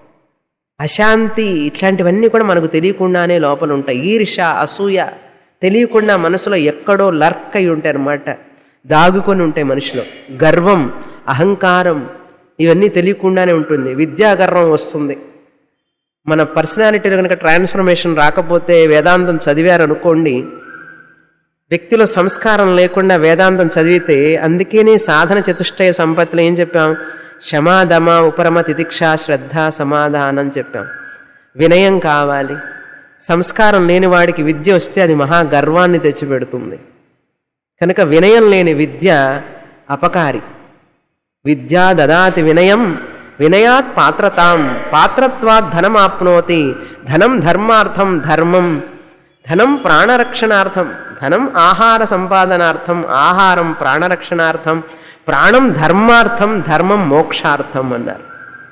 అశాంతి ఇట్లాంటివన్నీ కూడా మనకు తెలియకుండానే లోపల ఉంటాయి ఈర్ష అసూయ తెలియకుండా మనసులో ఎక్కడో లర్క్ అయి ఉంటాయి అన్నమాట దాగుకొని ఉంటాయి మనిషిలో గర్వం అహంకారం ఇవన్నీ తెలియకుండానే ఉంటుంది విద్యా గర్వం వస్తుంది మన పర్సనాలిటీలో కనుక ట్రాన్స్ఫర్మేషన్ రాకపోతే వేదాంతం చదివారనుకోండి వ్యక్తిలో సంస్కారం లేకుండా వేదాంతం చదివితే అందుకేనే సాధన చతుష్టయ సంపత్తిలో ఏం చెప్పాం క్షమాదమ ఉపరమ తితిక్ష శ్రద్ధ సమాధానం చెప్పాం వినయం కావాలి సంస్కారం లేని వాడికి విద్య వస్తే అది మహా గర్వాన్ని తెచ్చిపెడుతుంది కనుక వినయం లేని విద్య అపకారి విద్యా దదాతి వినయం వినయాత్ పాత్రతాం పాత్రత్వాత్ ధనం ఆప్నోతి ధనం ధర్మార్థం ధర్మం ధనం ప్రాణరక్షణార్థం ధనం ఆహార సంపాదనార్థం ఆహారం ప్రాణరక్షణార్థం ప్రాణం ధర్మార్థం ధర్మం మోక్షార్థం అన్నారు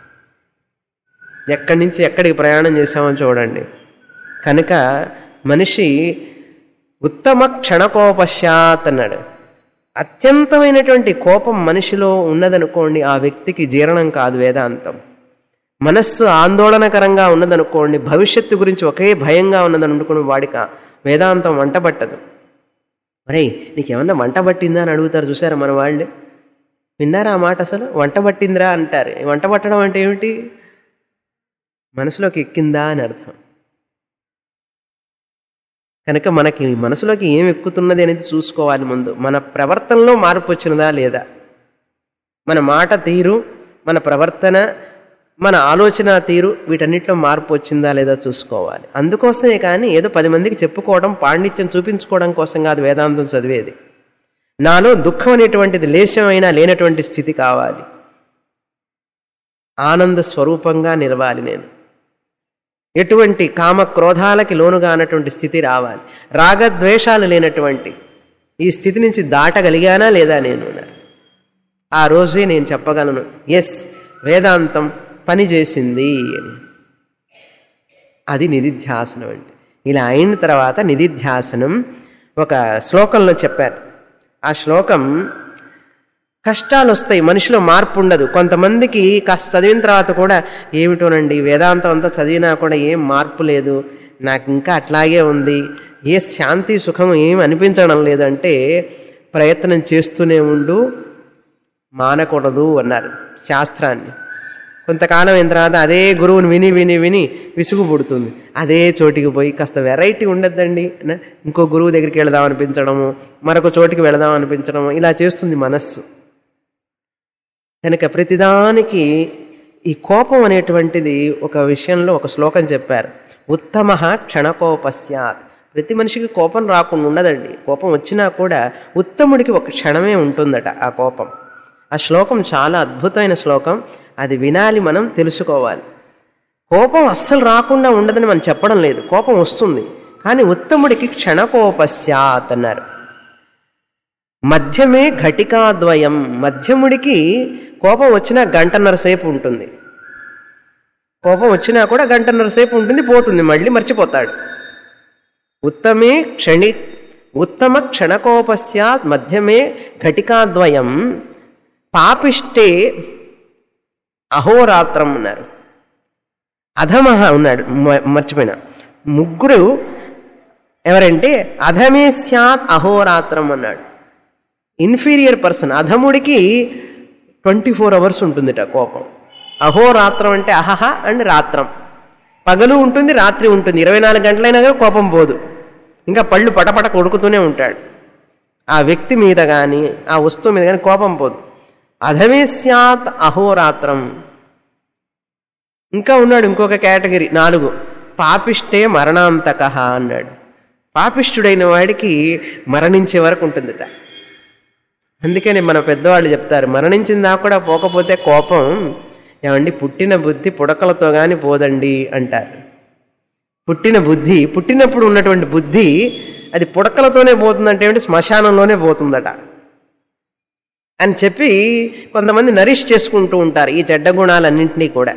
ఎక్కడి నుంచి ఎక్కడికి ప్రయాణం చేశామో చూడండి కనుక మనిషి ఉత్తమ క్షణకోపశ్చాత్ అన్నాడు అత్యంతమైనటువంటి కోపం మనిషిలో ఉన్నదనుకోండి ఆ వ్యక్తికి జీర్ణం కాదు వేదాంతం మనస్సు ఆందోళనకరంగా ఉన్నదనుకోండి భవిష్యత్తు గురించి ఒకే భయంగా ఉన్నదనుకుని వాడికి ఆ వేదాంతం వంట పట్టదు మరే నీకేమన్నా వంట పట్టిందా అని అడుగుతారు చూసారా మన వాళ్ళు విన్నారా ఆ మాట అసలు వంట పట్టిందిరా అంటారు ఈ వంట పట్టడం అంటే ఏమిటి మనసులోకి ఎక్కిందా అని అర్థం కనుక మనకి మనసులోకి ఏం ఎక్కుతున్నది అనేది చూసుకోవాలి ముందు మన ప్రవర్తనలో మార్పు వచ్చినదా లేదా మన మాట తీరు మన ప్రవర్తన మన ఆలోచన తీరు వీటన్నిటిలో మార్పు వచ్చిందా లేదా చూసుకోవాలి అందుకోసమే కానీ ఏదో పది మందికి చెప్పుకోవడం పాండిత్యం చూపించుకోవడం కోసం కాదు వేదాంతం చదివేది నాలో దుఃఖం అనేటువంటిది లేశమైనా లేనటువంటి స్థితి కావాలి ఆనంద స్వరూపంగా నిలవాలి నేను ఎటువంటి కామ క్రోధాలకి లోనుగా అన్నటువంటి స్థితి రావాలి రాగద్వేషాలు లేనటువంటి ఈ స్థితి నుంచి దాటగలిగానా లేదా నేను ఆ రోజే నేను చెప్పగలను ఎస్ వేదాంతం పనిచేసింది అని అది నిధిధ్యాసనం అంటే ఇలా అయిన తర్వాత నిధిధ్యాసనం ఒక శ్లోకంలో చెప్పారు ఆ శ్లోకం కష్టాలు వస్తాయి మనిషిలో మార్పు ఉండదు కొంతమందికి కష్ట చదివిన తర్వాత కూడా ఏమిటోనండి వేదాంతం అంతా చదివినా కూడా ఏం మార్పు లేదు నాకు ఇంకా అట్లాగే ఉంది ఏ శాంతి సుఖం ఏం అనిపించడం లేదంటే ప్రయత్నం చేస్తూనే ఉండు మానకూడదు అన్నారు శాస్త్రాన్ని కొంతకాలం అయిన తర్వాత అదే గురువుని విని విని విని విసుగు పుడుతుంది అదే చోటికి పోయి కాస్త వెరైటీ ఉండద్దండి ఇంకో గురువు దగ్గరికి వెళదాం అనిపించడము మరొక చోటికి వెళదాం అనిపించడము ఇలా చేస్తుంది మనస్సు కనుక ప్రతిదానికి ఈ కోపం అనేటువంటిది ఒక విషయంలో ఒక శ్లోకం చెప్పారు ఉత్తమ క్షణకోపస్యాత్ ప్రతి మనిషికి కోపం రాకుండా ఉండదండి కోపం వచ్చినా కూడా ఉత్తముడికి ఒక క్షణమే ఉంటుందట ఆ కోపం ఆ శ్లోకం చాలా అద్భుతమైన శ్లోకం అది వినాలి మనం తెలుసుకోవాలి కోపం అస్సలు రాకుండా ఉండదని మనం చెప్పడం లేదు కోపం వస్తుంది కానీ ఉత్తముడికి క్షణకోపస్యాత్ అన్నారు మధ్యమే ఘటికాద్వయం మధ్యముడికి కోపం వచ్చినా గంటన్నర సేపు ఉంటుంది కోపం వచ్చినా కూడా గంటన్నర సేపు ఉంటుంది పోతుంది మళ్ళీ మర్చిపోతాడు ఉత్తమే క్షణి ఉత్తమ క్షణకోపస్యాత్ మధ్యమే ఘటికాద్వయం పాపిష్టే అహోరాత్రం అన్నారు అధమహ ఉన్నాడు మ- మర్చిపోయినా ముగ్గురు ఎవరంటే అధమే స్యాత్ అహోరాత్రం అన్నాడు ఇన్ఫీరియర్ పర్సన్ అధముడికి ట్వంటీ ఫోర్ అవర్స్ ఉంటుందిట కోపం అహోరాత్రం అంటే అహహ అండ్ రాత్రం పగలు ఉంటుంది రాత్రి ఉంటుంది ఇరవై నాలుగు గంటలైనా కానీ కోపం పోదు ఇంకా పళ్ళు పటపట కొడుకుతూనే ఉంటాడు ఆ వ్యక్తి మీద కానీ ఆ వస్తువు మీద కానీ కోపం పోదు అధమే స్యాత్ అహోరాత్రం ఇంకా ఉన్నాడు ఇంకొక కేటగిరీ నాలుగు పాపిష్టే మరణాంతక అన్నాడు పాపిష్టుడైన వాడికి మరణించే వరకు ఉంటుందిట అందుకని మన పెద్దవాళ్ళు చెప్తారు మరణించిన దాకా కూడా పోకపోతే కోపం ఏమండి పుట్టిన బుద్ధి పుడకలతో కానీ పోదండి అంటారు పుట్టిన బుద్ధి పుట్టినప్పుడు ఉన్నటువంటి బుద్ధి అది పుడకలతోనే పోతుందంటే ఏమిటి శ్మశానంలోనే పోతుందట అని చెప్పి కొంతమంది నరిష్ చేసుకుంటూ ఉంటారు ఈ చెడ్డ గుణాలన్నింటినీ కూడా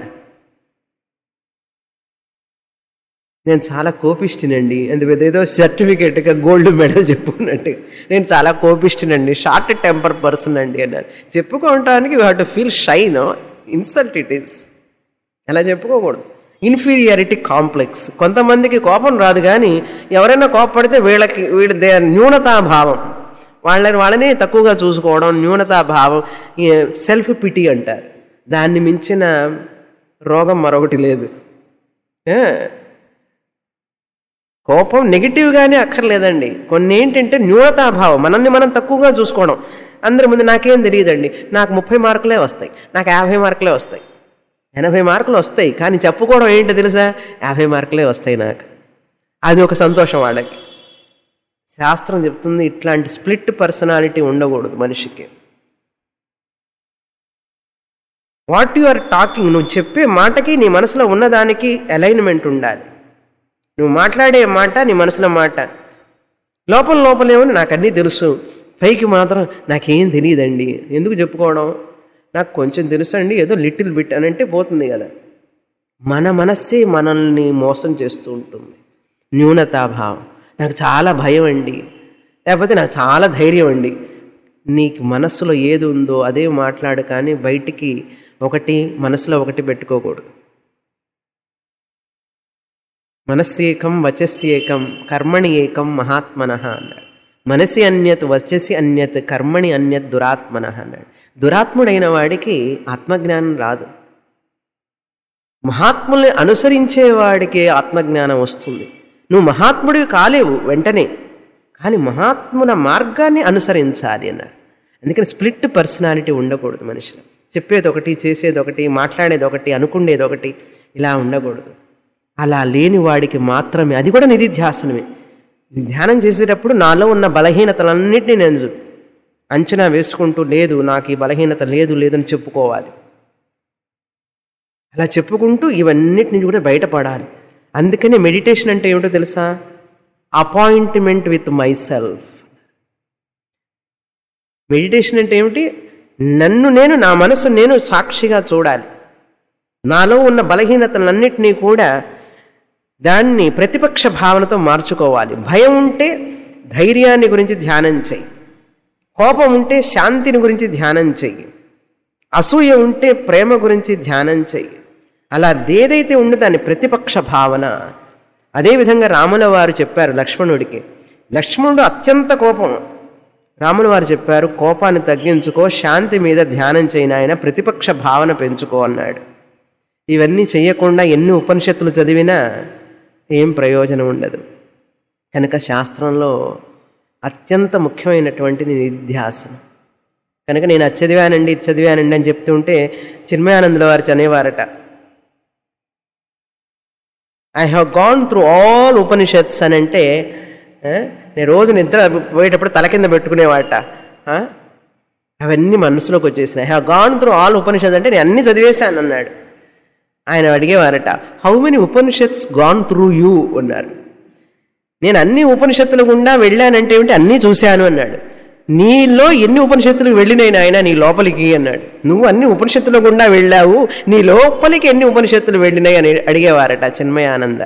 నేను చాలా కోపిష్టినండి అందుకు ఏదో సర్టిఫికేట్గా గోల్డ్ మెడల్ చెప్పుకున్నట్టు నేను చాలా కోపిష్టినండి షార్ట్ టెంపర్ పర్సన్ అండి అన్నారు చెప్పుకోవటానికి you have to feel shine insult it is అలా చెప్పుకోకూడదు ఇన్ఫీరియారిటీ కాంప్లెక్స్ కొంతమందికి కోపం రాదు కానీ ఎవరైనా కోపపడితే వీళ్ళకి వీడి దే న్యూనతాభావం వాళ్ళని వాళ్ళని తక్కువగా చూసుకోవడం న్యూనతాభావం సెల్ఫ్ పిటి అంటారు దాన్ని మించిన రోగం మరొకటి లేదు ఏ? కోపం నెగిటివ్గానే అక్కర్లేదండి కొన్ని ఏంటంటే న్యూనతాభావం మనల్ని మనం తక్కువగా చూసుకోవడం అందరి ముందు నాకేం తెలియదండి నాకు ముప్పై మార్కులే వస్తాయి నాకు యాభై మార్కులే వస్తాయి ఎనభై మార్కులు వస్తాయి కానీ చెప్పుకోవడం ఏంటో తెలుసా యాభై మార్కులే వస్తాయి నాకు అది ఒక సంతోషం వాళ్ళకి శాస్త్రం చెప్తుంది ఇట్లాంటి స్ప్లిట్ పర్సనాలిటీ ఉండకూడదు మనిషికి వాట్ యు ఆర్ టాకింగ్ నువ్వు చెప్పే మాటకి నీ మనసులో ఉన్నదానికి అలైన్మెంట్ ఉండాలి నువ్వు మాట్లాడే మాట నీ మనసులో మాట లోపల లోపలేమో నాకు అన్నీ తెలుసు పైకి మాత్రం నాకేం తెలియదండి ఎందుకు చెప్పుకోవడం నాకు కొంచెం తెలుసు అండి ఏదో లిటిల్ బిట్ అని అంటే పోతుంది కదా మన మనస్సే మనల్ని మోసం చేస్తూ ఉంటుంది న్యూనతాభావం నాకు చాలా భయం అండి లేకపోతే నాకు చాలా ధైర్యం అండి నీకు మనస్సులో ఏది ఉందో అదే మాట్లాడు కానీ బయటికి ఒకటి మనసులో ఒకటి పెట్టుకోకూడదు మనస్సేకం వచస్యేకం కర్మణి ఏకం మహాత్మన అన్నాడు మనసి అన్యత్ వచసి అన్యత్ కర్మణి అన్యత్ దురాత్మన అన్నాడు దురాత్ముడైన వాడికి ఆత్మజ్ఞానం రాదు మహాత్ముల్ని అనుసరించే వాడికి ఆత్మజ్ఞానం వస్తుంది నువ్వు మహాత్ముడివి కాలేవు వెంటనే కానీ మహాత్ముల మార్గాన్ని అనుసరించాలి అన్నారు అందుకని స్ప్లిట్ పర్సనాలిటీ ఉండకూడదు మనిషిలో చెప్పేది ఒకటి చేసేది ఒకటి మాట్లాడేది ఒకటి అనుకునేది ఒకటి ఇలా ఉండకూడదు అలా లేని వాడికి మాత్రమే అది కూడా నిధిధ్యాసనమే ధ్యానం చేసేటప్పుడు నాలో ఉన్న బలహీనతలన్నింటినీ నేను అంచనా వేసుకుంటూ లేదు నాకు ఈ బలహీనత లేదు లేదని చెప్పుకోవాలి అలా చెప్పుకుంటూ ఇవన్నిటి నుంచి కూడా బయటపడాలి అందుకనే మెడిటేషన్ అంటే ఏమిటో తెలుసా appointment with myself meditation అంటే ఏమిటి నన్ను నేను నా మనసు నేను సాక్షిగా చూడాలి నాలో ఉన్న బలహీనతలన్నింటినీ కూడా దాన్ని ప్రతిపక్ష భావనతో మార్చుకోవాలి భయం ఉంటే ధైర్యాన్ని గురించి ధ్యానం చెయ్యి కోపం ఉంటే శాంతిని గురించి ధ్యానం చెయ్యి అసూయ ఉంటే ప్రేమ గురించి ధ్యానం చెయ్యి అలా ఏదైతే ఉందో దాని ప్రతిపక్ష భావన అదేవిధంగా రాముల వారు చెప్పారు లక్ష్మణుడికి లక్ష్మణుడు అత్యంత కోపం రాముల వారు చెప్పారు కోపాన్ని తగ్గించుకో శాంతి మీద ధ్యానం చేయని ఆయన ప్రతిపక్ష భావన పెంచుకో అన్నాడు ఇవన్నీ చేయకుండా ఎన్ని ఉపనిషత్తులు చదివినా ఏం ప్రయోజనం ఉండదు కనుక శాస్త్రంలో అత్యంత ముఖ్యమైనటువంటిది నిధ్యాసనం కనుక నేను అది చదివానండి ఇది చదివానండి అని చెప్తుంటే చిన్మయానందుల వారు చదివేవారట I have gone through all Upanishads అని అంటే ఆ, నేను రోజు నిద్ర పోయేటప్పుడు తల కింద పెట్టుకునేవాట ఆ? అవన్నీ మనసులోకి వచ్చేసినాయి I have gone through all Upanishad అంటే నేను అన్ని చదివేశాను అన్నాడు ఆయన అడిగేవారట how many Upanishads gone through you అన్నారు నేను అన్ని ఉపనిషత్తుల గుండా వెళ్ళానంటే ఏమిటి అన్నీ చూశాను అన్నాడు నీలో ఎన్ని ఉపనిషత్తులు వెళ్ళినాయి నాయన నీ లోపలికి అన్నాడు నువ్వు అన్ని ఉపనిషత్తుల గుండా వెళ్ళావు నీ లోపలికి ఎన్ని ఉపనిషత్తులు వెళ్ళినాయి అని అడిగేవారట చిన్మయానంద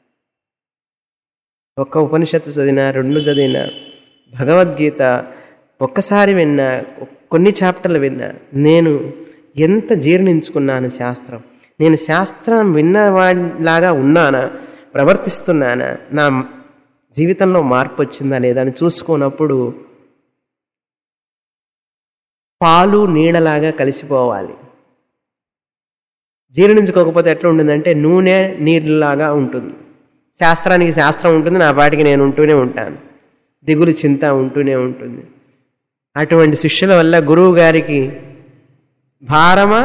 ఒక్క ఉపనిషత్తు చదివినా రెండు చదివినా భగవద్గీత ఒక్కసారి విన్నా కొన్ని చాప్టర్లు విన్నా నేను ఎంత జీర్ణించుకున్నాను శాస్త్రం నేను శాస్త్రం విన్నవాడిలాగా ఉన్నానా ప్రవర్తిస్తున్నానా నా జీవితంలో మార్పు వచ్చిందా లేదా అని చూసుకున్నప్పుడు పాలు నీడలాగా కలిసిపోవాలి జీర్ణించుకోకపోతే ఎట్లా ఉంటుందంటే నూనె నీరులాగా ఉంటుంది శాస్త్రానికి శాస్త్రం ఉంటుంది నా పాటికి నేను ఉంటూనే ఉంటాను దిగులు చింత ఉంటూనే ఉంటుంది అటువంటి శిష్యుల వల్ల గురువు గారికి భారమా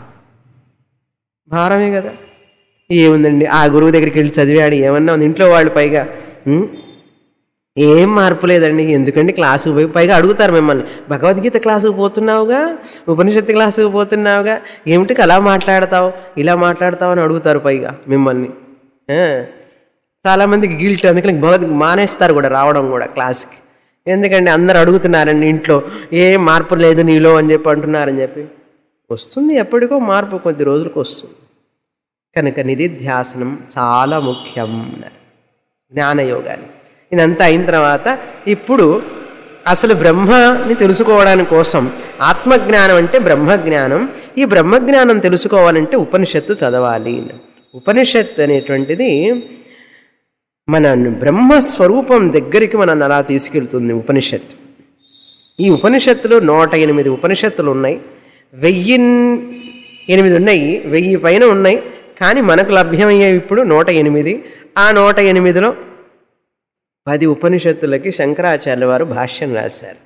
భారమే కదా ఏముందండి ఆ గురువు దగ్గరికి వెళ్ళి చదివాడు ఏమన్నా ఉంది ఇంట్లో వాళ్ళు పైగా "ఉం? ఏం మార్పు లేదండి ఎందుకండి క్లాసుకు పోయి పైగా అడుగుతారు మిమ్మల్ని భగవద్గీత క్లాసుకు పోతున్నావుగా ఉపనిషత్తు క్లాసుకు పోతున్నావుగా ఏమిటికి అలా మాట్లాడతావు ఇలా మాట్లాడతావు అని అడుగుతారు పైగా మిమ్మల్ని ఆ. చాలామందికి గిల్ట్ అందుకని భగవద్ మానేస్తారు కూడా రావడం కూడా క్లాస్కి ఎందుకంటే అందరు అడుగుతున్నారండి ఇంట్లో ఏం మార్పు లేదు నీలో అని చెప్పి అంటున్నారని చెప్పి వస్తుంది ఎప్పటికో మార్పు కొద్ది రోజులకు వస్తుంది కనుక నిధిధ్యాసనం చాలా ముఖ్యం అన్నారు జ్ఞానయోగాన్ని ఇదంతా అయిన తర్వాత ఇప్పుడు అసలు బ్రహ్మని తెలుసుకోవడానికి కోసం ఆత్మజ్ఞానం అంటే బ్రహ్మజ్ఞానం ఈ బ్రహ్మజ్ఞానం తెలుసుకోవాలంటే ఉపనిషత్తు చదవాలి ఉపనిషత్ అనేటువంటిది మన బ్రహ్మస్వరూపం దగ్గరికి మనల్ని అలా తీసుకెళ్తుంది ఉపనిషత్తు ఈ ఉపనిషత్తులు నూట ఎనిమిది ఉపనిషత్తులు ఉన్నాయి వెయ్యి ఎనిమిది ఉన్నాయి వెయ్యి పైన ఉన్నాయి కానీ మనకు లభ్యమయ్యేవి ఇప్పుడు నూట ఎనిమిది ఆ నూట ఎనిమిదిలో పది ఉపనిషత్తులకి శంకరాచార్య వారు భాష్యం రాశారు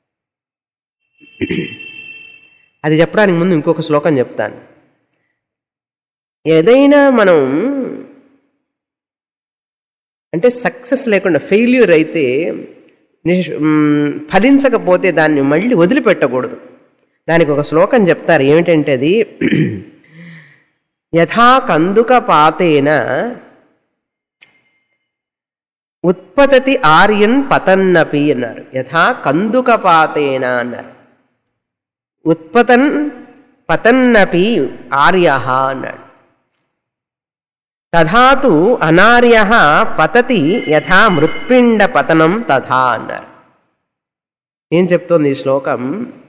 అది చెప్పడానికి ముందు ఇంకొక శ్లోకం చెప్తాను ఏదైనా మనం అంటే సక్సెస్ లేకుండా ఫెయిల్యూర్ అయితే నిష్- మ్, ఫలించకపోతే దాన్ని మళ్ళీ వదిలిపెట్టకూడదు దానికి ఒక శ్లోకం చెప్తారు ఏమిటంటే అది యథా కందుక పాతేన ఉత్పతతి ఆర్యన్ పతన్నపి అన్నారు యథా కందుక పాతేన అన్నారు ఉత్పతన్ పతన్నపి ఆర్య అన్నాడు తథాతు అనార్య పతతి యథా మృత్పిండ పతనం తథా అన్నారు ఏం చెప్తోంది ఈ శ్లోకం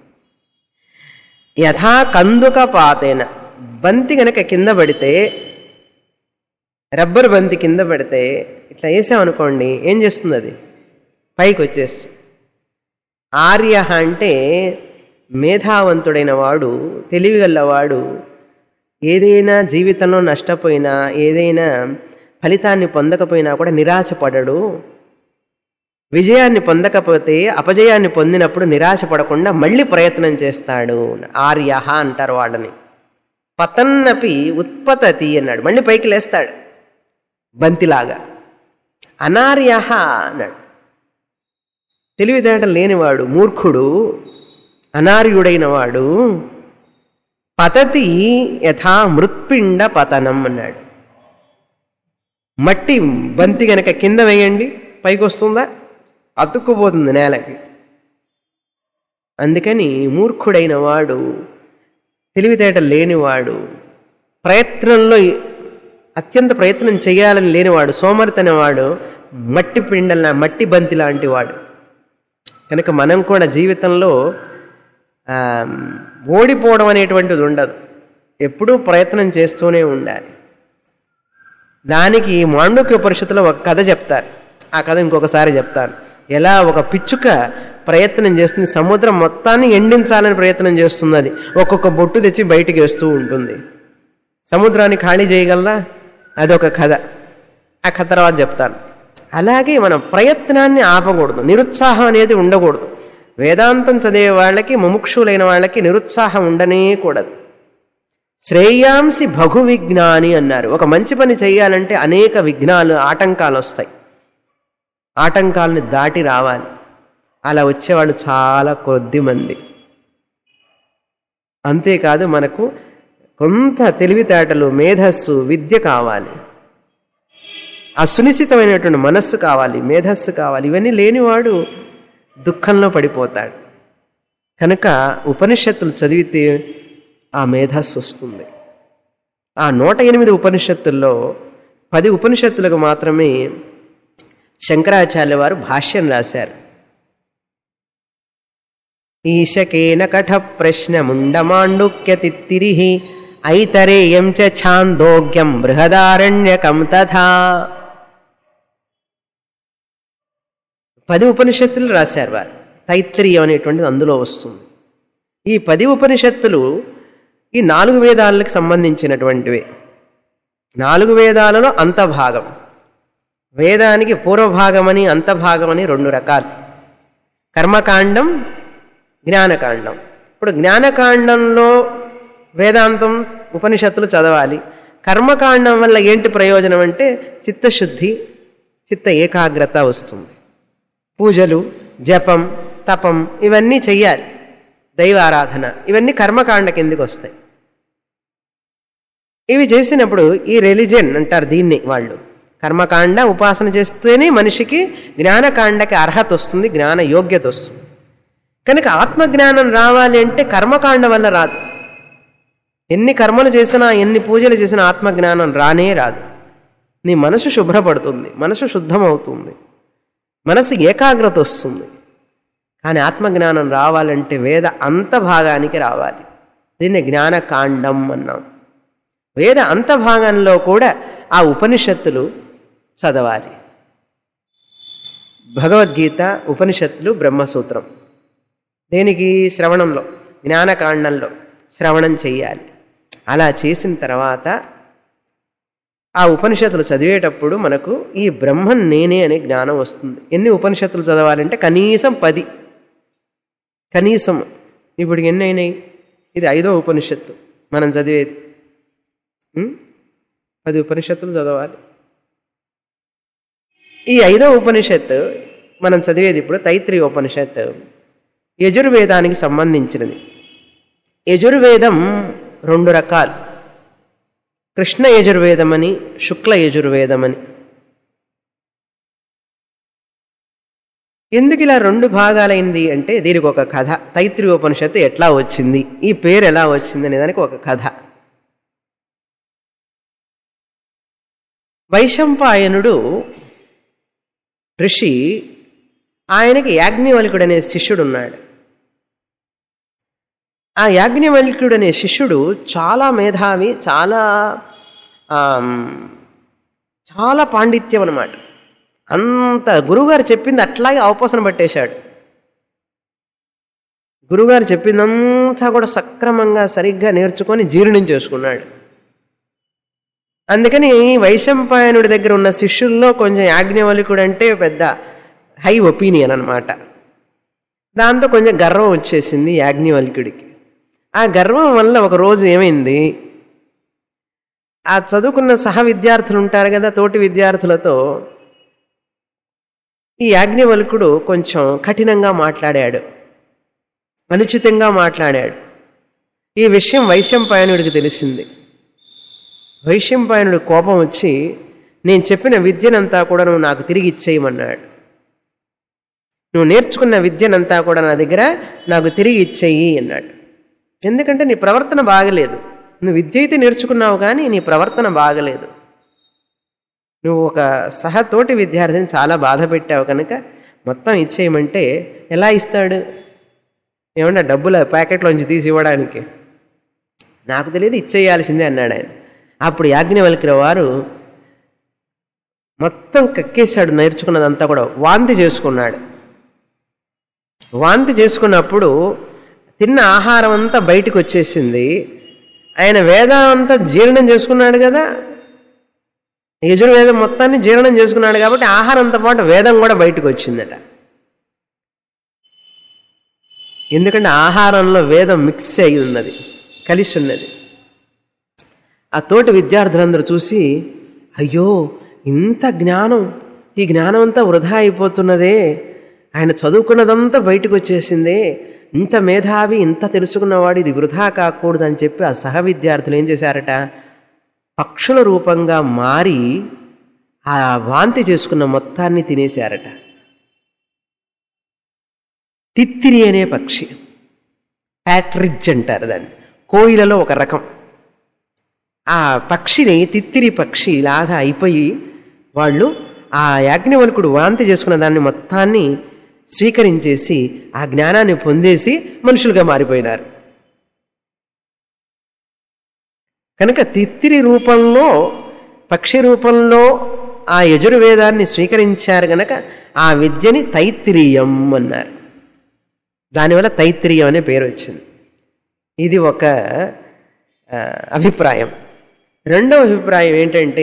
యథా కందుక పాతేన బంతి గనక కింద పడితే రబ్బర్ బంతి కింద పెడితే ఇట్లా వేసామనుకోండి ఏం చేస్తుంది అది పైకి వచ్చేస్తుంది ఆర్య అంటే మేధావంతుడైన వాడు తెలివిగలవాడు ఏదైనా జీవితంలో నష్టపోయినా ఏదైనా ఫలితాన్ని పొందకపోయినా కూడా నిరాశపడడు విజయాన్ని పొందకపోతే అపజయాన్ని పొందినప్పుడు నిరాశపడకుండా మళ్ళీ ప్రయత్నం చేస్తాడు ఆర్య అంటారు వాళ్ళని పతన్నపి ఉత్పతతి అన్నాడు మళ్ళీ పైకి లేస్తాడు బంతిలాగా అనార్య అన్నాడు తెలివితేటలు లేనివాడు మూర్ఖుడు అనార్యుడైన వాడు పతతి యథా మృత్పిండ పతనం అన్నాడు మట్టి బంతి గనక కింద వేయండి పైకి వస్తుందా అతుక్కుపోతుంది నేలకి అందుకని మూర్ఖుడైన వాడు తెలివితేట లేనివాడు ప్రయత్నంలో అత్యంత ప్రయత్నం చేయాలని లేనివాడు సోమరితనవాడు మట్టి పిండల మట్టి బంతి లాంటి వాడు కనుక మనం కూడా జీవితంలో ఆ, ఓడిపోవడం అనేటువంటిది ఉండదు ఎప్పుడూ ప్రయత్నం చేస్తూనే ఉండాలి దానికి మాండూక్య పరిషత్తులో ఒక కథ చెప్తారు ఆ కథ ఇంకొకసారి చెప్తాను ఎలా ఒక పిచ్చుక ప్రయత్నం చేస్తుంది సముద్రం మొత్తాన్ని ఎండించాలని ప్రయత్నం చేస్తుంది అది ఒక్కొక్క బొట్టు తెచ్చి బయటికి వేస్తూ ఉంటుంది సముద్రాన్ని ఖాళీ చేయగలరా అదొక కథ ఆ కథ తర్వాత చెప్తాను అలాగే మనం ప్రయత్నాన్ని ఆపకూడదు నిరుత్సాహం అనేది ఉండకూడదు వేదాంతం చదివే వాళ్ళకి ముముక్షులైన వాళ్ళకి నిరుత్సాహం ఉండనే కూడదు శ్రేయాంసి బహు విజ్ఞాని అన్నారు ఒక మంచి పని చేయాలంటే అనేక విఘ్నాలు ఆటంకాలు వస్తాయి ఆటంకాలని దాటి రావాలి అలా వచ్చేవాళ్ళు చాలా కొద్ది మంది అంతేకాదు మనకు కొంత తెలివితేటలు మేధస్సు విద్య కావాలి ఆ సునిశ్చితమైనటువంటి మనస్సు కావాలి మేధస్సు కావాలి ఇవన్నీ లేనివాడు దుఃఖంలో పడిపోతాడు కనుక ఉపనిషత్తులు చదివితే ఆ మేధస్సు వస్తుంది ఆ నూట ఎనిమిది ఉపనిషత్తుల్లో పది ఉపనిషత్తులకు మాత్రమే శంకరాచార్య వారు భాష్యం రాశారు ఈశకేన కఠ ప్రశ్నముండమాండుక్యతిత్తిరి ఐతరేయం చ ఛాందోగ్యం బృహదారణ్యకం తథా పది ఉపనిషత్తులు రాశారు వారు తైత్రీయం అనేటువంటిది అందులో వస్తుంది ఈ పది ఉపనిషత్తులు ఈ నాలుగు వేదాలకు సంబంధించినటువంటివి నాలుగు వేదాలలో అంతభాగం వేదానికి పూర్వభాగమని అంతభాగమని రెండు రకాలు కర్మకాండం జ్ఞానకాండం ఇప్పుడు జ్ఞానకాండంలో వేదాంతం ఉపనిషత్తులు చదవాలి కర్మకాండం వల్ల ఏంటి ప్రయోజనం అంటే చిత్తశుద్ధి చిత్త ఏకాగ్రత వస్తుంది పూజలు జపం తపం ఇవన్నీ చెయ్యాలి దైవారాధన ఇవన్నీ కర్మకాండ కిందికి వస్తాయి ఇవి చేసినప్పుడు ఈ రెలిజన్ అంటారు దీన్ని వాళ్ళు కర్మకాండ ఉపాసన చేస్తేనే మనిషికి జ్ఞానకాండకి అర్హత వస్తుంది జ్ఞాన యోగ్యత వస్తుంది కనుక ఆత్మజ్ఞానం రావాలి అంటే కర్మకాండ వల్ల రాదు ఎన్ని కర్మలు చేసినా ఎన్ని పూజలు చేసినా ఆత్మజ్ఞానం రానే రాదు నీ మనసు శుభ్రపడుతుంది మనసు శుద్ధమవుతుంది మనసు ఏకాగ్రత వస్తుంది కానీ ఆత్మజ్ఞానం రావాలంటే వేద అంత భాగానికి రావాలి దీన్ని జ్ఞానకాండం అన్నాం వేద అంత భాగంలో కూడా ఆ ఉపనిషత్తులు చదవాలి భగవద్గీత ఉపనిషత్తులు బ్రహ్మసూత్రం దేనికి శ్రవణంలో జ్ఞానకాండంలో శ్రవణం చెయ్యాలి అలా చేసిన తర్వాత ఆ ఉపనిషత్తులు చదివేటప్పుడు మనకు ఈ బ్రహ్మం నేనే అనే జ్ఞానం వస్తుంది ఎన్ని ఉపనిషత్తులు చదవాలంటే కనీసం పది కనీసం ఇప్పుడు ఎన్ని అయినాయి ఇది ఐదో ఉపనిషత్తు మనం చదివేది ఉం? పది ఉపనిషత్తులు చదవాలి ఈ ఐదో ఉపనిషత్తు మనం చదివేది ఇప్పుడు తైత్రి ఉపనిషత్తు యజుర్వేదానికి సంబంధించినది యజుర్వేదం రెండు రకాలు కృష్ణ యజుర్వేదమని శుక్ల యజుర్వేదమని ఎందుకు ఇలా రెండు భాగాలైంది అంటే దీనికి ఒక కథ తైత్రి ఉపనిషత్తు ఎట్లా వచ్చింది ఈ పేరు ఎలా వచ్చింది అనే దానికి ఒక కథ వైశంపాయనుడు ఋషి ఆయనకి యాజ్ఞవల్కుడు అనే శిష్యుడు ఉన్నాడు ఆ యాజ్ఞవల్క్యుడు అనే శిష్యుడు చాలా మేధావి చాలా ఆమ్, చాలా పాండిత్యం అన్నమాట అంత గురువుగారు చెప్పింది అట్లాగే అవపోసన పట్టేశాడు గురువుగారు చెప్పిందంతా కూడా సక్రమంగా సరిగ్గా నేర్చుకొని జీర్ణం చేసుకున్నాడు అందుకని వైశంపాయనుడి దగ్గర ఉన్న శిష్యుల్లో కొంచెం యాజ్ఞవల్కుడు అంటే పెద్ద హై ఒపీనియన్ అనమాట దాంతో కొంచెం గర్వం వచ్చేసింది యాజ్ఞవల్క్యుడికి ఆ గర్వం వల్ల ఒక రోజు ఏమైంది ఆ చదువుకున్న సహ విద్యార్థులు ఉంటారు కదా తోటి విద్యార్థులతో ఈ యాజ్ఞవల్కుడు కొంచెం కఠినంగా మాట్లాడాడు అనుచితంగా మాట్లాడాడు ఈ విషయం వైశంపాయనుడికి తెలిసింది వైశంపాయనుడి కోపం వచ్చి నేను చెప్పిన విద్యనంతా కూడా నువ్వు నాకు తిరిగి ఇచ్చేయమన్నాడు నువ్వు నేర్చుకున్న విద్యనంతా కూడా నా దగ్గర నాకు తిరిగి ఇచ్చేయి అన్నాడు ఎందుకంటే నీ ప్రవర్తన బాగలేదు నువ్వు విద్య అయితే నేర్చుకున్నావు కానీ నీ ప్రవర్తన బాగలేదు నువ్వు ఒక సహతోటి విద్యార్థిని చాలా బాధ పెట్టావు కనుక మొత్తం ఇచ్చేయమంటే ఎలా ఇస్తాడు ఏమన్నా డబ్బుల ప్యాకెట్లోంచి తీసి ఇవ్వడానికి నాకు తెలియదు ఇచ్చేయాల్సిందే అన్నాడు ఆయన అప్పుడు యాజ్ఞవల్క్య వారు మొత్తం కక్కేశాడు నేర్చుకున్నదంతా కూడా వాంతి చేసుకున్నాడు వాంతి చేసుకున్నప్పుడు తిన్న ఆహారం అంతా బయటికి వచ్చేసింది ఆయన వేదం అంతా జీర్ణం చేసుకున్నాడు కదా యజుర్వేదం మొత్తాన్ని జీర్ణం చేసుకున్నాడు కాబట్టి ఆహారంతో పాటు వేదం కూడా బయటకు వచ్చిందట ఎందుకంటే ఆహారంలో వేదం మిక్స్ అయి ఉన్నది కలిసి ఉన్నది ఆ తోటి విద్యార్థులందరూ చూసి అయ్యో ఇంత జ్ఞానం ఈ జ్ఞానం అంతా వృధా అయిపోతున్నదే ఆయన చదువుకున్నదంతా బయటకు వచ్చేసిందే ఇంత మేధావి ఇంత తెలుసుకున్నవాడు ఇది వృధా కాకూడదు అని చెప్పి ఆ సహ విద్యార్థులు ఏం చేశారట పక్షుల రూపంగా మారి ఆ వాంతి చేసుకున్న మొత్తాన్ని తినేశారట తిత్తిరి అనే పక్షి ప్యాట్రిడ్జ్ అంటారు దాన్ని కోయిలలో ఒక రకం ఆ పక్షిని తిత్తిరి పక్షి లాగా అయిపోయి వాళ్ళు ఆ యాజ్ఞవల్కుడు వాంతి చేసుకున్న దాన్ని మొత్తాన్ని స్వీకరించేసి ఆ జ్ఞానాన్ని పొందేసి మనుషులుగా మారిపోయినారు కనుక తిత్తిరి రూపంలో పక్షి రూపంలో ఆ యజుర్వేదాన్ని స్వీకరించారు గనక ఆ విద్యని తైత్తిరీయం అన్నారు దానివల్ల తైత్తిరీయం అనే పేరు వచ్చింది ఇది ఒక ఆ, అభిప్రాయం రెండవ అభిప్రాయం ఏంటంటే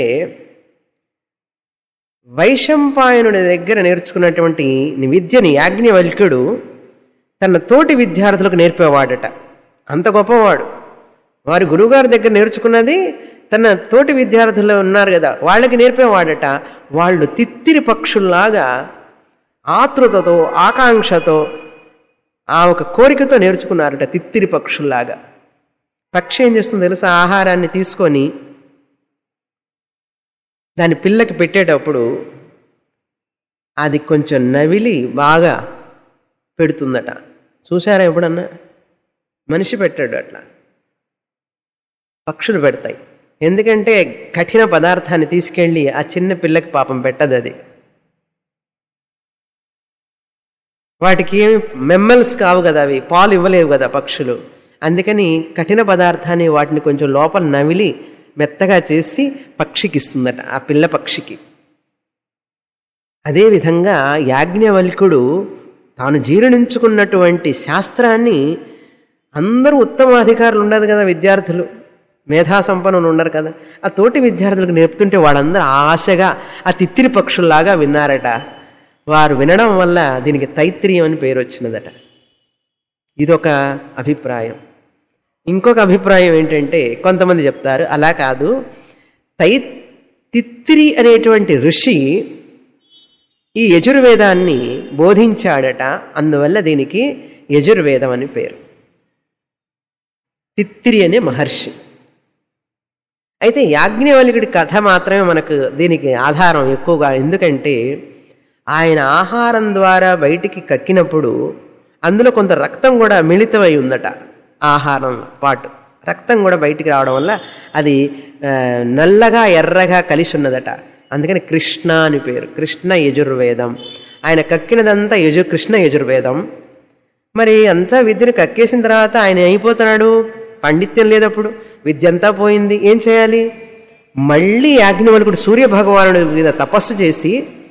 వైశంపాయనుడి దగ్గర నేర్చుకున్నటువంటి విద్యని యాజ్ఞవల్క్యుడు తన తోటి విద్యార్థులకు నేర్పేవాడట అంత గొప్పవాడు వారి గురువుగారి దగ్గర నేర్చుకున్నది తన తోటి విద్యార్థులు ఉన్నారు కదా వాళ్ళకి నేర్పేవాడట వాళ్ళు తిత్తిరి పక్షుల్లాగా ఆతృతతో ఆకాంక్షతో ఆ ఒక కోరికతో నేర్చుకున్నారట తిత్తిరి పక్షుల్లాగా పక్షి ఏం చేస్తుందో తెలుసా ఆహారాన్ని తీసుకొని దాని పిల్లకి పెట్టేటప్పుడు అది కొంచెం నవిలి బాగా పెడుతుందట చూసారా ఎప్పుడన్నా మనిషి పెట్టాడు అట్లా పక్షులు పెడతాయి ఎందుకంటే కఠిన పదార్థాన్ని తీసుకెళ్ళి ఆ చిన్న పిల్లకి పాపం పెట్టదు అది వాటికి ఏమి మెమ్మల్స్ కావు కదా అవి పాలు ఇవ్వలేవు కదా పక్షులు అందుకని కఠిన పదార్థాన్ని వాటిని కొంచెం లోపల నవిలి మెత్తగా చేసి పక్షికి ఇస్తుందట ఆ పిల్ల పక్షికి అదేవిధంగా యాజ్ఞవల్కుడు తాను జీర్ణించుకున్నటువంటి శాస్త్రాన్ని అందరూ ఉత్తమ అధికారులు ఉండదు కదా విద్యార్థులు మేధా సంపన్నులు ఉండరు కదా ఆ తోటి విద్యార్థులకు నేర్పుతుంటే వాళ్ళందరూ ఆశగా ఆ తిత్తిరి పక్షుల్లాగా విన్నారట వారు వినడం వల్ల దీనికి తైత్రీయం అని పేరు వచ్చినదట ఇదొక అభిప్రాయం ఇంకొక అభిప్రాయం ఏంటంటే కొంతమంది చెప్తారు అలా కాదు తై తిత్తిరి అనేటువంటి ఋషి ఈ యజుర్వేదాన్ని బోధించాడట అందువల్ల దీనికి యజుర్వేదం అని పేరు తిత్తిరి అనే మహర్షి అయితే యాజ్ఞవల్కుడి కథ మాత్రమే మనకు దీనికి ఆధారం ఎక్కువగా ఎందుకంటే ఆయన ఆహారం ద్వారా బయటికి కక్కినప్పుడు అందులో కొంత రక్తం కూడా మిళితమై ఉందట ఆహారం పాటు రక్తం కూడా బయటికి రావడం వల్ల అది ఆ, నల్లగా ఎర్రగా కలిసి ఉన్నదట అందుకని కృష్ణ అని పేరు కృష్ణ యజుర్వేదం ఆయన కక్కినదంతా యజు కృష్ణ యజుర్వేదం మరి అంతా విద్యను కక్కేసిన తర్వాత ఆయన అయిపోతున్నాడు పాండిత్యం లేదప్పుడు విద్య అంతా పోయింది ఏం చేయాలి మళ్ళీ యాజ్ఞవల్కుడు సూర్య భగవానుడి మీద తపస్సు చేసి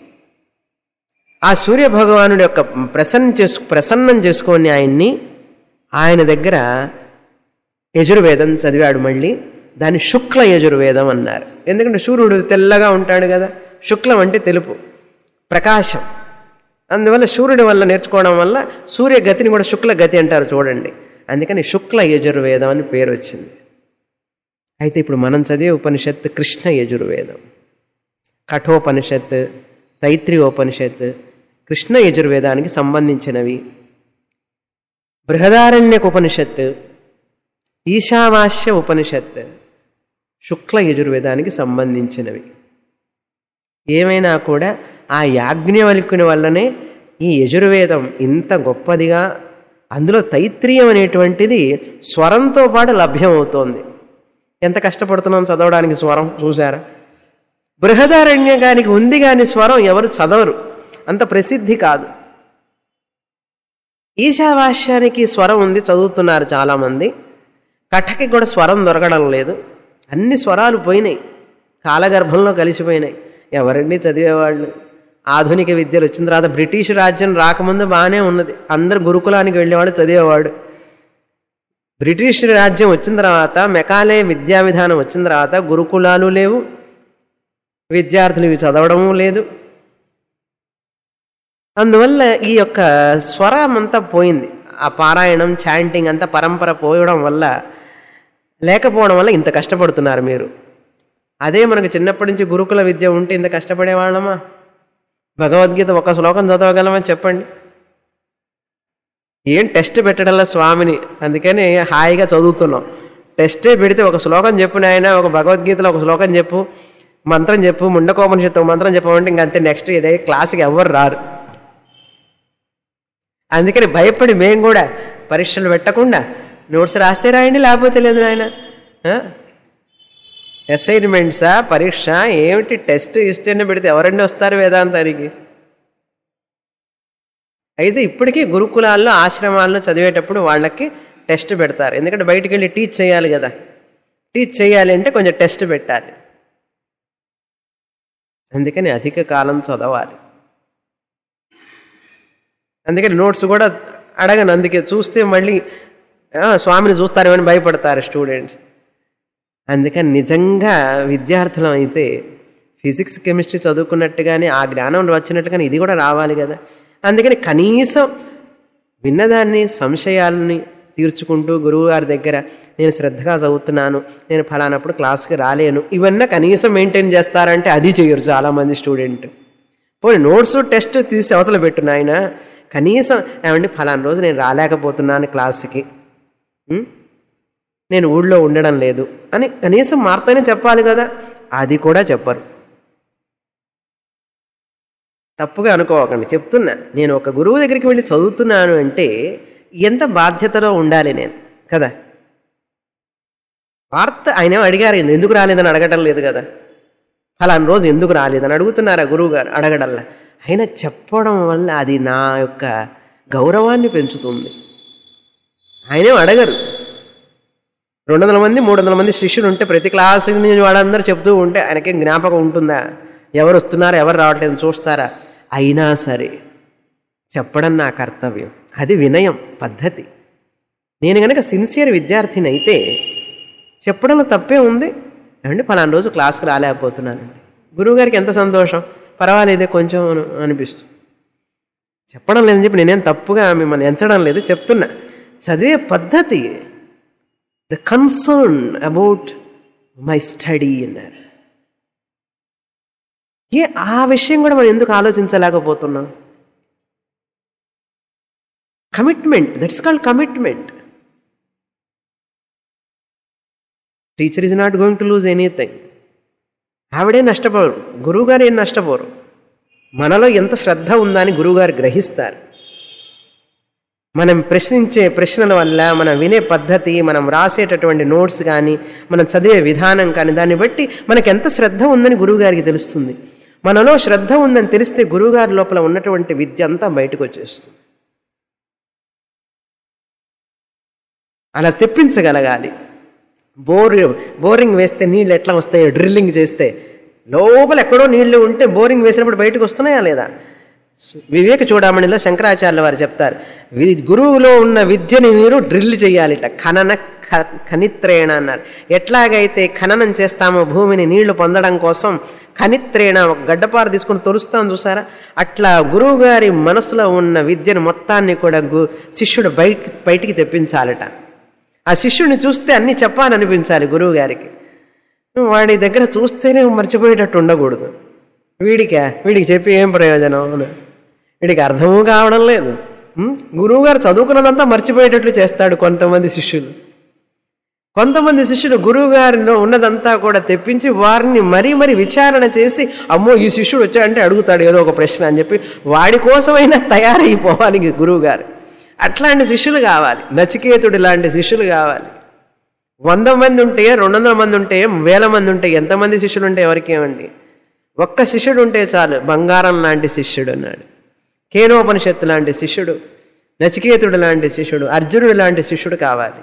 ఆ సూర్య భగవానుడి యొక్క ప్రసన్న చేసు ప్రసన్నం చేసుకొని ఆయన్ని ఆయన దగ్గర యజుర్వేదం చదివాడు మళ్ళీ దాన్ని శుక్ల యజుర్వేదం అన్నారు ఎందుకంటే సూర్యుడు తెల్లగా ఉంటాడు కదా శుక్లం అంటే తెలుపు ప్రకాశం అందువల్ల సూర్యుడి వల్ల నేర్చుకోవడం వల్ల సూర్య గతిని కూడా శుక్ల గతి అంటారు చూడండి అందుకని శుక్ల యజుర్వేదం అని పేరు వచ్చింది అయితే ఇప్పుడు మనం చదివే ఉపనిషత్తు కృష్ణ యజుర్వేదం కఠోపనిషత్ తైత్రియోపనిషత్ కృష్ణ యజుర్వేదానికి సంబంధించినవి బృహదారణ్యక ఉపనిషత్ ఈశావాస్య ఉపనిషత్ శుక్ల యజుర్వేదానికి సంబంధించినవి ఏమైనా కూడా ఆ యాజ్ఞవల్కుని వల్లనే ఈ యజుర్వేదం ఇంత గొప్పదిగా అందులో తైత్రీయం అనేటువంటిది స్వరంతో పాటు లభ్యమవుతోంది ఎంత కష్టపడుతున్నాం చదవడానికి స్వరం చూసారా బృహదారణ్యకానికి ఉంది కానీ స్వరం ఎవరు చదవరు అంత ప్రసిద్ధి కాదు ఈశావాస్యానికి స్వరం ఉంది చదువుతున్నారు చాలామంది కఠకి కూడా స్వరం దొరకడం లేదు అన్ని స్వరాలు పోయినాయి కాలగర్భంలో కలిసిపోయినాయి ఎవరండి చదివేవాళ్ళు ఆధునిక విద్యలు వచ్చిన తర్వాత బ్రిటిష్ రాజ్యం రాకముందు బాగానే ఉన్నది అందరు గురుకులానికి వెళ్ళేవాడు చదివేవాడు బ్రిటిష్ రాజ్యం వచ్చిన తర్వాత మెకాలే విద్యా విధానం వచ్చిన తర్వాత గురుకులాలు లేవు విద్యార్థులు ఇవి చదవడము లేదు అందువల్ల ఈ యొక్క స్వరం అంతా పోయింది ఆ పారాయణం చాంటింగ్ అంతా పరంపర పోయడం వల్ల లేకపోవడం వల్ల ఇంత కష్టపడుతున్నారు మీరు అదే మనకు చిన్నప్పటి నుంచి గురుకుల విద్య ఉంటే ఇంత కష్టపడేవాళ్ళమా భగవద్గీత ఒక శ్లోకం చదవగలమా చెప్పండి ఏం టెస్ట్ పెట్టడంలో స్వామిని అందుకని హాయిగా చదువుతున్నాం టెస్టే పెడితే ఒక శ్లోకం చెప్పు నాయన ఒక భగవద్గీతలో ఒక శ్లోకం చెప్పు మంత్రం చెప్పు ముండకోపనిషత్తు ఒక మంత్రం చెప్పమంటే ఇంక అంతే నెక్స్ట్ డే క్లాస్కి ఎవ్వరు రారు అందుకని భయపడి మేము కూడా పరీక్షలు పెట్టకుండా నోట్స్ రాస్తే రాయండి లేకపోతే లేదు నాయన అసైన్మెంట్సా పరీక్ష ఏమిటి టెస్ట్ ఇష్టం పెడితే ఎవరండి వస్తారు వేదాంతానికి అయితే ఇప్పటికీ గురుకులాల్లో ఆశ్రమాల్లో చదివేటప్పుడు వాళ్ళకి టెస్ట్ పెడతారు ఎందుకంటే బయటికి వెళ్ళి టీచ్ చేయాలి కదా టీచ్ చేయాలి అంటే కొంచెం టెస్ట్ పెట్టాలి అందుకని అధిక కాలం చదవాలి అందుకని నోట్స్ కూడా అడగను అందుకే చూస్తే మళ్ళీ ఆ, స్వామిని చూస్తారేమని భయపడతారు స్టూడెంట్స్ అందుకని నిజంగా విద్యార్థులం అయితే ఫిజిక్స్ కెమిస్ట్రీ చదువుకున్నట్టుగానే ఆ జ్ఞానం వచ్చినట్టుగానే ఇది కూడా రావాలి కదా అందుకని కనీసం విన్నదాన్ని సంశయాలని తీర్చుకుంటూ గురువు గారి దగ్గర నేను శ్రద్ధగా చదువుతున్నాను నేను ఫలానప్పుడు క్లాస్కి రాలేను ఇవన్నీ కనీసం మెయింటైన్ చేస్తారంటే అది చేయరు చాలామంది స్టూడెంట్ పోనీ నోట్స్ టెస్ట్ తీసి అవతల పెట్టు నాయన కనీసం ఏమండి ఫలానా రోజు నేను రాలేకపోతున్నాను క్లాస్కి ఉం? నేను ఊళ్ళో ఉండడం లేదు అని కనీసం మార్తనే చెప్పాలి కదా అది కూడా చెప్పరు తప్పుగా అనుకోకండి చెప్తున్నా నేను ఒక గురువు దగ్గరికి వెళ్ళి చదువుతున్నాను అంటే ఎంత బాధ్యతలో ఉండాలి నేను కదా వార్త ఆయన అడిగారు ఎందుకు రాలేదని అడగటం లేదు కదా ఫలానా రోజు ఎందుకు రాలేదని అడుగుతున్నారా గురువు గారు అడగడల్లా అయినా చెప్పడం వల్ల అది నా యొక్క గౌరవాన్ని పెంచుతుంది ఆయనేం అడగరు రెండు వందల మంది మూడు వందల మంది శిష్యులు ఉంటే ప్రతి క్లాసు నుంచి వాడందరూ చెప్తూ ఉంటే ఆయనకేం జ్ఞాపకం ఉంటుందా ఎవరు వస్తున్నారా ఎవరు రావట్లేదు చూస్తారా అయినా సరే చెప్పడం నా కర్తవ్యం అది వినయం పద్ధతి నేను కనుక సిన్సియర్ విద్యార్థిని అయితే చెప్పడంలో తప్పే ఉంది ఏమంటే ఫలానా రోజు క్లాస్కి రాలేకపోతున్నానండి గురువుగారికి ఎంత సంతోషం పర్వాలేదే కొంచెం అను- అనిపిస్తుంది చెప్పడం లేదని చెప్పి నేనేం తప్పుగా మిమ్మల్ని ఎంచడం లేదు చెప్తున్నా చదివే పద్ధతి the concern about my study అన్నారు ఏ ఆ విషయం కూడా మనం ఎందుకు ఆలోచించలేకపోతున్నాం commitment that's called commitment teacher is not going to lose anything ఆవిడే నష్టపోరు గురువుగారు ఏం నష్టపోరు మనలో ఎంత శ్రద్ధ ఉందని గురువుగారు గ్రహిస్తారు మనం ప్రశ్నించే ప్రశ్నల వల్ల మనం వినే పద్ధతి మనం రాసేటటువంటి నోట్స్ కానీ మనం చదివే విధానం కానీ దాన్ని బట్టి మనకు ఎంత శ్రద్ధ ఉందని గురువుగారికి తెలుస్తుంది మనలో శ్రద్ధ ఉందని తెలిస్తే గురువుగారి లోపల ఉన్నటువంటి విద్య అంతా బయటకు వచ్చేస్తుంది అలా తెప్పించగలగాలి బోర్ బోరింగ్ వేస్తే నీళ్ళు ఎట్లా వస్తాయో డ్రిల్లింగ్ చేస్తే లోపల ఎక్కడో నీళ్లు ఉంటే బోరింగ్ వేసినప్పుడు బయటకు వస్తున్నాయా లేదా వివేక చూడమణిలో శంకరాచార్యుల వారు చెప్తారు వి- గురువులో ఉన్న విద్యని మీరు డ్రిల్ చేయాలిట ఖనన ఖ- ఖనిత్రేణ అన్నారు ఎట్లాగైతే ఖననం చేస్తామో భూమిని నీళ్లు పొందడం కోసం ఖనిత్రేణ ఒక గడ్డపార తీసుకుని తొలుస్తాం చూసారా అట్లా గురువు గారి మనసులో ఉన్న విద్యను మొత్తాన్ని కూడా గు శిష్యుడు బయట బయటికి తెప్పించాలట ఆ శిష్యుడిని చూస్తే అన్నీ చెప్పాలనిపించాలి గురువు గారికి వాడి దగ్గర చూస్తేనే మర్చిపోయేటట్టు ఉండకూడదు వీడికా వీడికి చెప్పి ఏం ప్రయోజనం అని. వీడికి అర్థము కావడం లేదు ఉం? గురువుగారు చదువుకున్నదంతా మర్చిపోయేటట్లు చేస్తాడు కొంతమంది శిష్యులు కొంతమంది శిష్యులు గురువుగారిలో ఉన్నదంతా కూడా తెప్పించి వారిని మరీ మరీ విచారణ చేసి అమ్మో ఈ శిష్యుడు వచ్చాడంటే అడుగుతాడు ఏదో ఒక ప్రశ్న అని చెప్పి వాడి కోసమైనా తయారైపోవాలి గురువుగారు అట్లాంటి శిష్యులు కావాలి నచికేతుడు లాంటి శిష్యులు కావాలి వంద మంది ఉంటే రెండు వందల మంది ఉంటే వేల మంది ఉంటే ఎంతమంది శిష్యులు ఉంటే ఎవరికేమండి ఒక్క శిష్యుడు ఉంటే చాలు బంగారం లాంటి శిష్యుడు అన్నాడు కేనోపనిషత్తు లాంటి శిష్యుడు నచికేతుడు లాంటి శిష్యుడు అర్జునుడు లాంటి శిష్యుడు కావాలి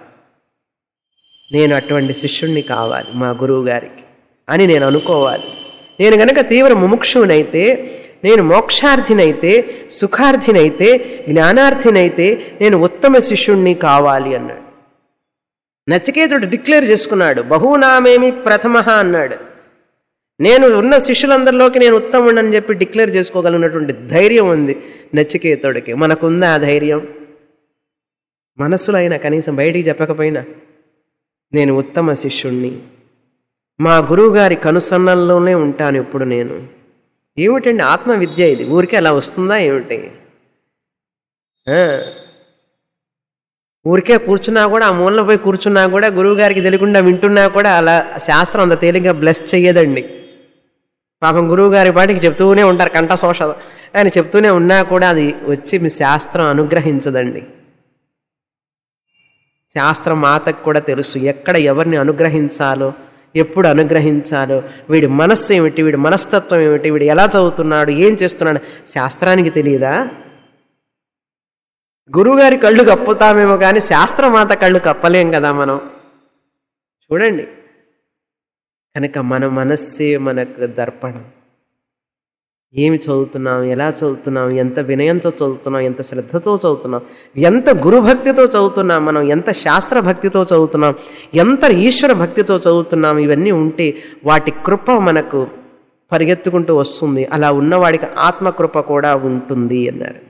నేను అటువంటి శిష్యుణ్ణి కావాలి మా గురువు గారికి అని నేను అనుకోవాలి నేను గనక తీవ్ర ముముక్షునైతే నేను మోక్షార్థినైతే సుఖార్థినైతే జ్ఞానార్థినైతే నేను ఉత్తమ శిష్యుణ్ణి కావాలి అన్నాడు నచికేతుడు డిక్లేర్ చేసుకున్నాడు బహునామేమి ప్రథమ అన్నాడు నేను ఉన్న శిష్యులందరిలోకి నేను ఉత్తముడని చెప్పి డిక్లేర్ చేసుకోగలిగినటువంటి ధైర్యం ఉంది నచికేతుడికి మనకుందా ఆ ధైర్యం మనస్సులో అయినా కనీసం బయటికి చెప్పకపోయినా నేను ఉత్తమ శిష్యుణ్ణి మా గురువుగారి కనుసన్నల్లోనే ఉంటాను ఇప్పుడు నేను ఏమిటండి ఆత్మవిద్య ఇది ఊరికే అలా వస్తుందా ఏమిటి ఆ. ఊరికే కూర్చున్నా కూడా ఆ మూలన పోయి కూర్చున్నా కూడా గురువుగారికి తెలియకుండా వింటున్నా కూడా అలా శాస్త్రం అంత తేలిగ్గా బ్లెస్ చెయ్యదండి పాపం గురువుగారి పాటికి చెప్తూనే ఉంటారు కంఠశోష ఆయన చెప్తూనే ఉన్నా కూడా అది వచ్చి మీ శాస్త్రం అనుగ్రహించదండి శాస్త్రం మాతకు కూడా తెలుసు ఎక్కడ ఎవరిని అనుగ్రహించాలో ఎప్పుడు అనుగ్రహించాలో వీడి మనస్సు ఏమిటి వీడి మనస్తత్వం ఏమిటి వీడు ఎలా చదువుతున్నాడు ఏం చేస్తున్నాడు శాస్త్రానికి తెలియదా గురువుగారి కళ్ళు కప్పుతామేమో కానీ శాస్త్రమాత కళ్ళు కప్పలేం కదా మనం చూడండి కనుక మన మనస్సే మనకు దర్పణం ఏమి చదువుతున్నాం ఎలా చదువుతున్నాం ఎంత వినయంతో చదువుతున్నాం ఎంత శ్రద్ధతో చదువుతున్నాం ఎంత గురుభక్తితో చదువుతున్నాం మనం ఎంత శాస్త్ర భక్తితో చదువుతున్నాం ఎంత ఈశ్వర భక్తితో చదువుతున్నాం ఇవన్నీ ఉంటే వాటి కృప మనకు పరిగెత్తుకుంటూ వస్తుంది అలా ఉన్నవాడికి ఆత్మకృప కూడా ఉంటుంది అన్నారు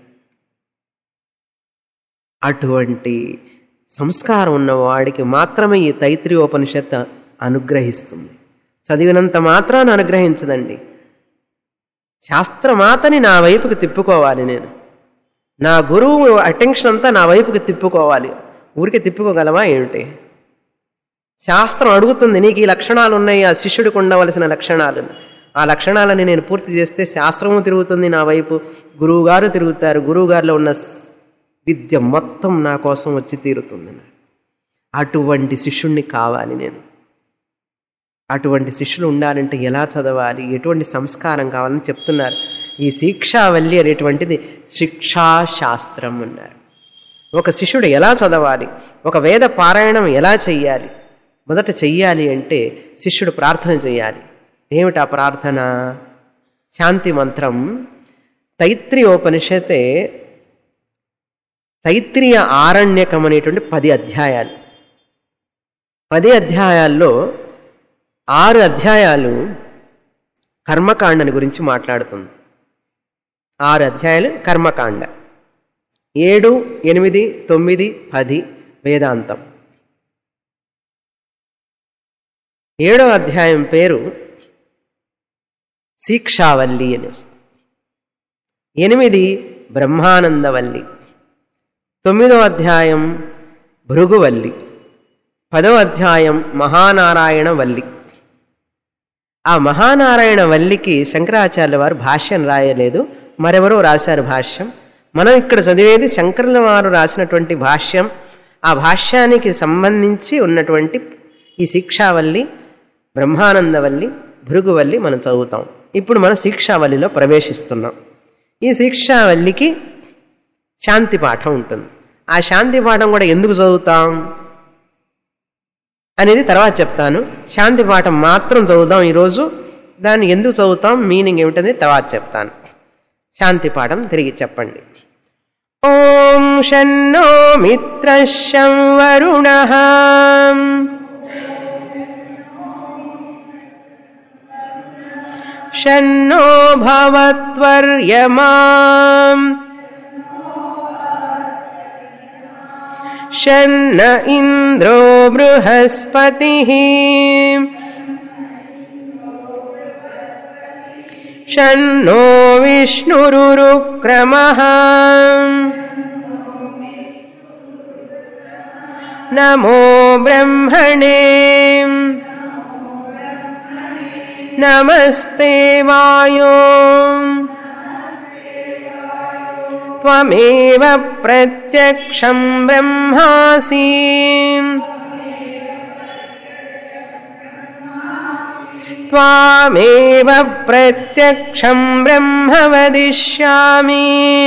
అటువంటి సంస్కారం ఉన్నవాడికి మాత్రమే ఈ తైత్రీయోపనిషత్ అనుగ్రహిస్తుంది చదివినంత మాత్రాన అనుగ్రహించదండి శాస్త్రమాతని నా వైపుకి తిప్పుకోవాలి నేను నా గురువు అటెన్షన్ అంతా నా వైపుకి తిప్పుకోవాలి ఊరికి తిప్పుకోగలవా ఏమిటి శాస్త్రం అడుగుతుంది నీకు ఈ లక్షణాలు ఉన్నాయి ఆ శిష్యుడికి ఉండవలసిన లక్షణాలు ఆ లక్షణాలని నేను పూర్తి చేస్తే శాస్త్రము తిరుగుతుంది నా వైపు గురువుగారు తిరుగుతారు గురువుగారిలో ఉన్న విద్య మొత్తం నా కోసం వచ్చి తీరుతుంది అటువంటి శిష్యుణ్ణి కావాలి నేను అటువంటి శిష్యులు ఉండాలంటే ఎలా చదవాలి ఎటువంటి సంస్కారం కావాలని చెప్తున్నారు ఈ శిక్షావల్లి అనేటువంటిది శిక్షాశాస్త్రం అన్నారు ఒక శిష్యుడు ఎలా చదవాలి ఒక వేద పారాయణం ఎలా చెయ్యాలి మొదట చెయ్యాలి అంటే శిష్యుడు ప్రార్థన చేయాలి ఏమిటా ప్రార్థన శాంతి మంత్రం తైత్రీయోపనిషతే తైత్రీయ ఆరణ్యకం అనేటువంటి పది అధ్యాయాలు పది అధ్యాయాల్లో ఆరు అధ్యాయాలు కర్మకాండని గురించి మాట్లాడుతుంది ఆరు అధ్యాయాలు కర్మకాండ ఏడు ఎనిమిది తొమ్మిది పది వేదాంతం ఏడో అధ్యాయం పేరు శిక్షావల్లి అని వస్తుంది ఎనిమిది బ్రహ్మానందవల్లి తొమ్మిదో అధ్యాయం భృగువల్లి పదో అధ్యాయం మహానారాయణ వల్లి ఆ మహానారాయణ వల్లికి శంకరాచార్యుల వారు భాష్యం రాయలేదు మరెవరో రాశారు భాష్యం మనం ఇక్కడ చదివేది శంకరుల వారు రాసినటువంటి భాష్యం ఆ భాష్యానికి సంబంధించి ఉన్నటువంటి ఈ శిక్షావల్లి బ్రహ్మానందవల్లి భృగువల్లి మనం చదువుతాం ఇప్పుడు మనం శిక్షావల్లిలో ప్రవేశిస్తున్నాం ఈ శిక్షావల్లికి శాంతి పాఠం ఉంటుంది ఆ శాంతి పాఠం కూడా ఎందుకు చదువుతాం అనేది తర్వాత చెప్తాను శాంతి పాఠం మాత్రం చదువుదాం ఈరోజు దాన్ని ఎందుకు చదువుతాం మీనింగ్ ఏమిటనేది తర్వాత చెప్తాను శాంతి పాఠం తిరిగి చెప్పండి ఓం షన్నో మిత్రశం వరుణ షన్నో భవత్వర్యమా షన్న ఇంద్రో బృహస్పతి షన్నో విష్ణురుక్రమ నమో బ్రహ్మణే నమస్తే వాయో त्वमेव प्रत्यक्षं ब्रह्मासि त्वामेव प्रत्यक्षं ब्रह्म वदिष्यामि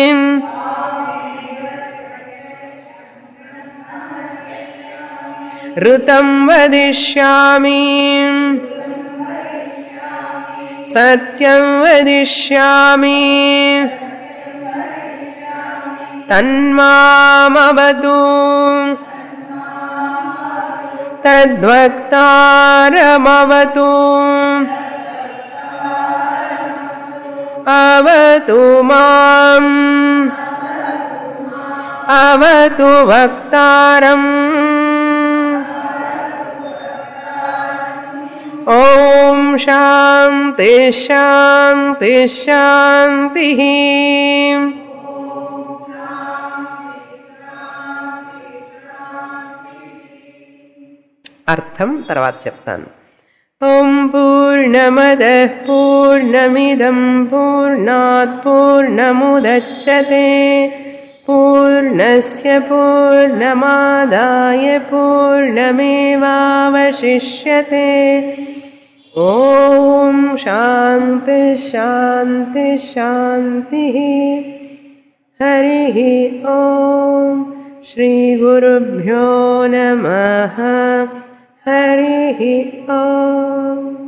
ऋतं वदिष्यामि सत्यं वदिष्यामि तन्मामवतु तद्वक्तारमवतु अवतु माम् अवतु वक्तारम् ॐ शान्ति शान्ति शान्तिः అర్థం తర్వాత చెప్తాను ఓం పూర్ణమద పూర్ణమిదం పూర్ణాత్ పూర్ణముదచ్చతే పూర్ణస్య పూర్ణమాదాయ పూర్ణమేవావశిష్యతే ఓం శాంతి శాంతి శాంతి हरिः ॐ श्रीगुरुभ्यो नमः हरिः ॐ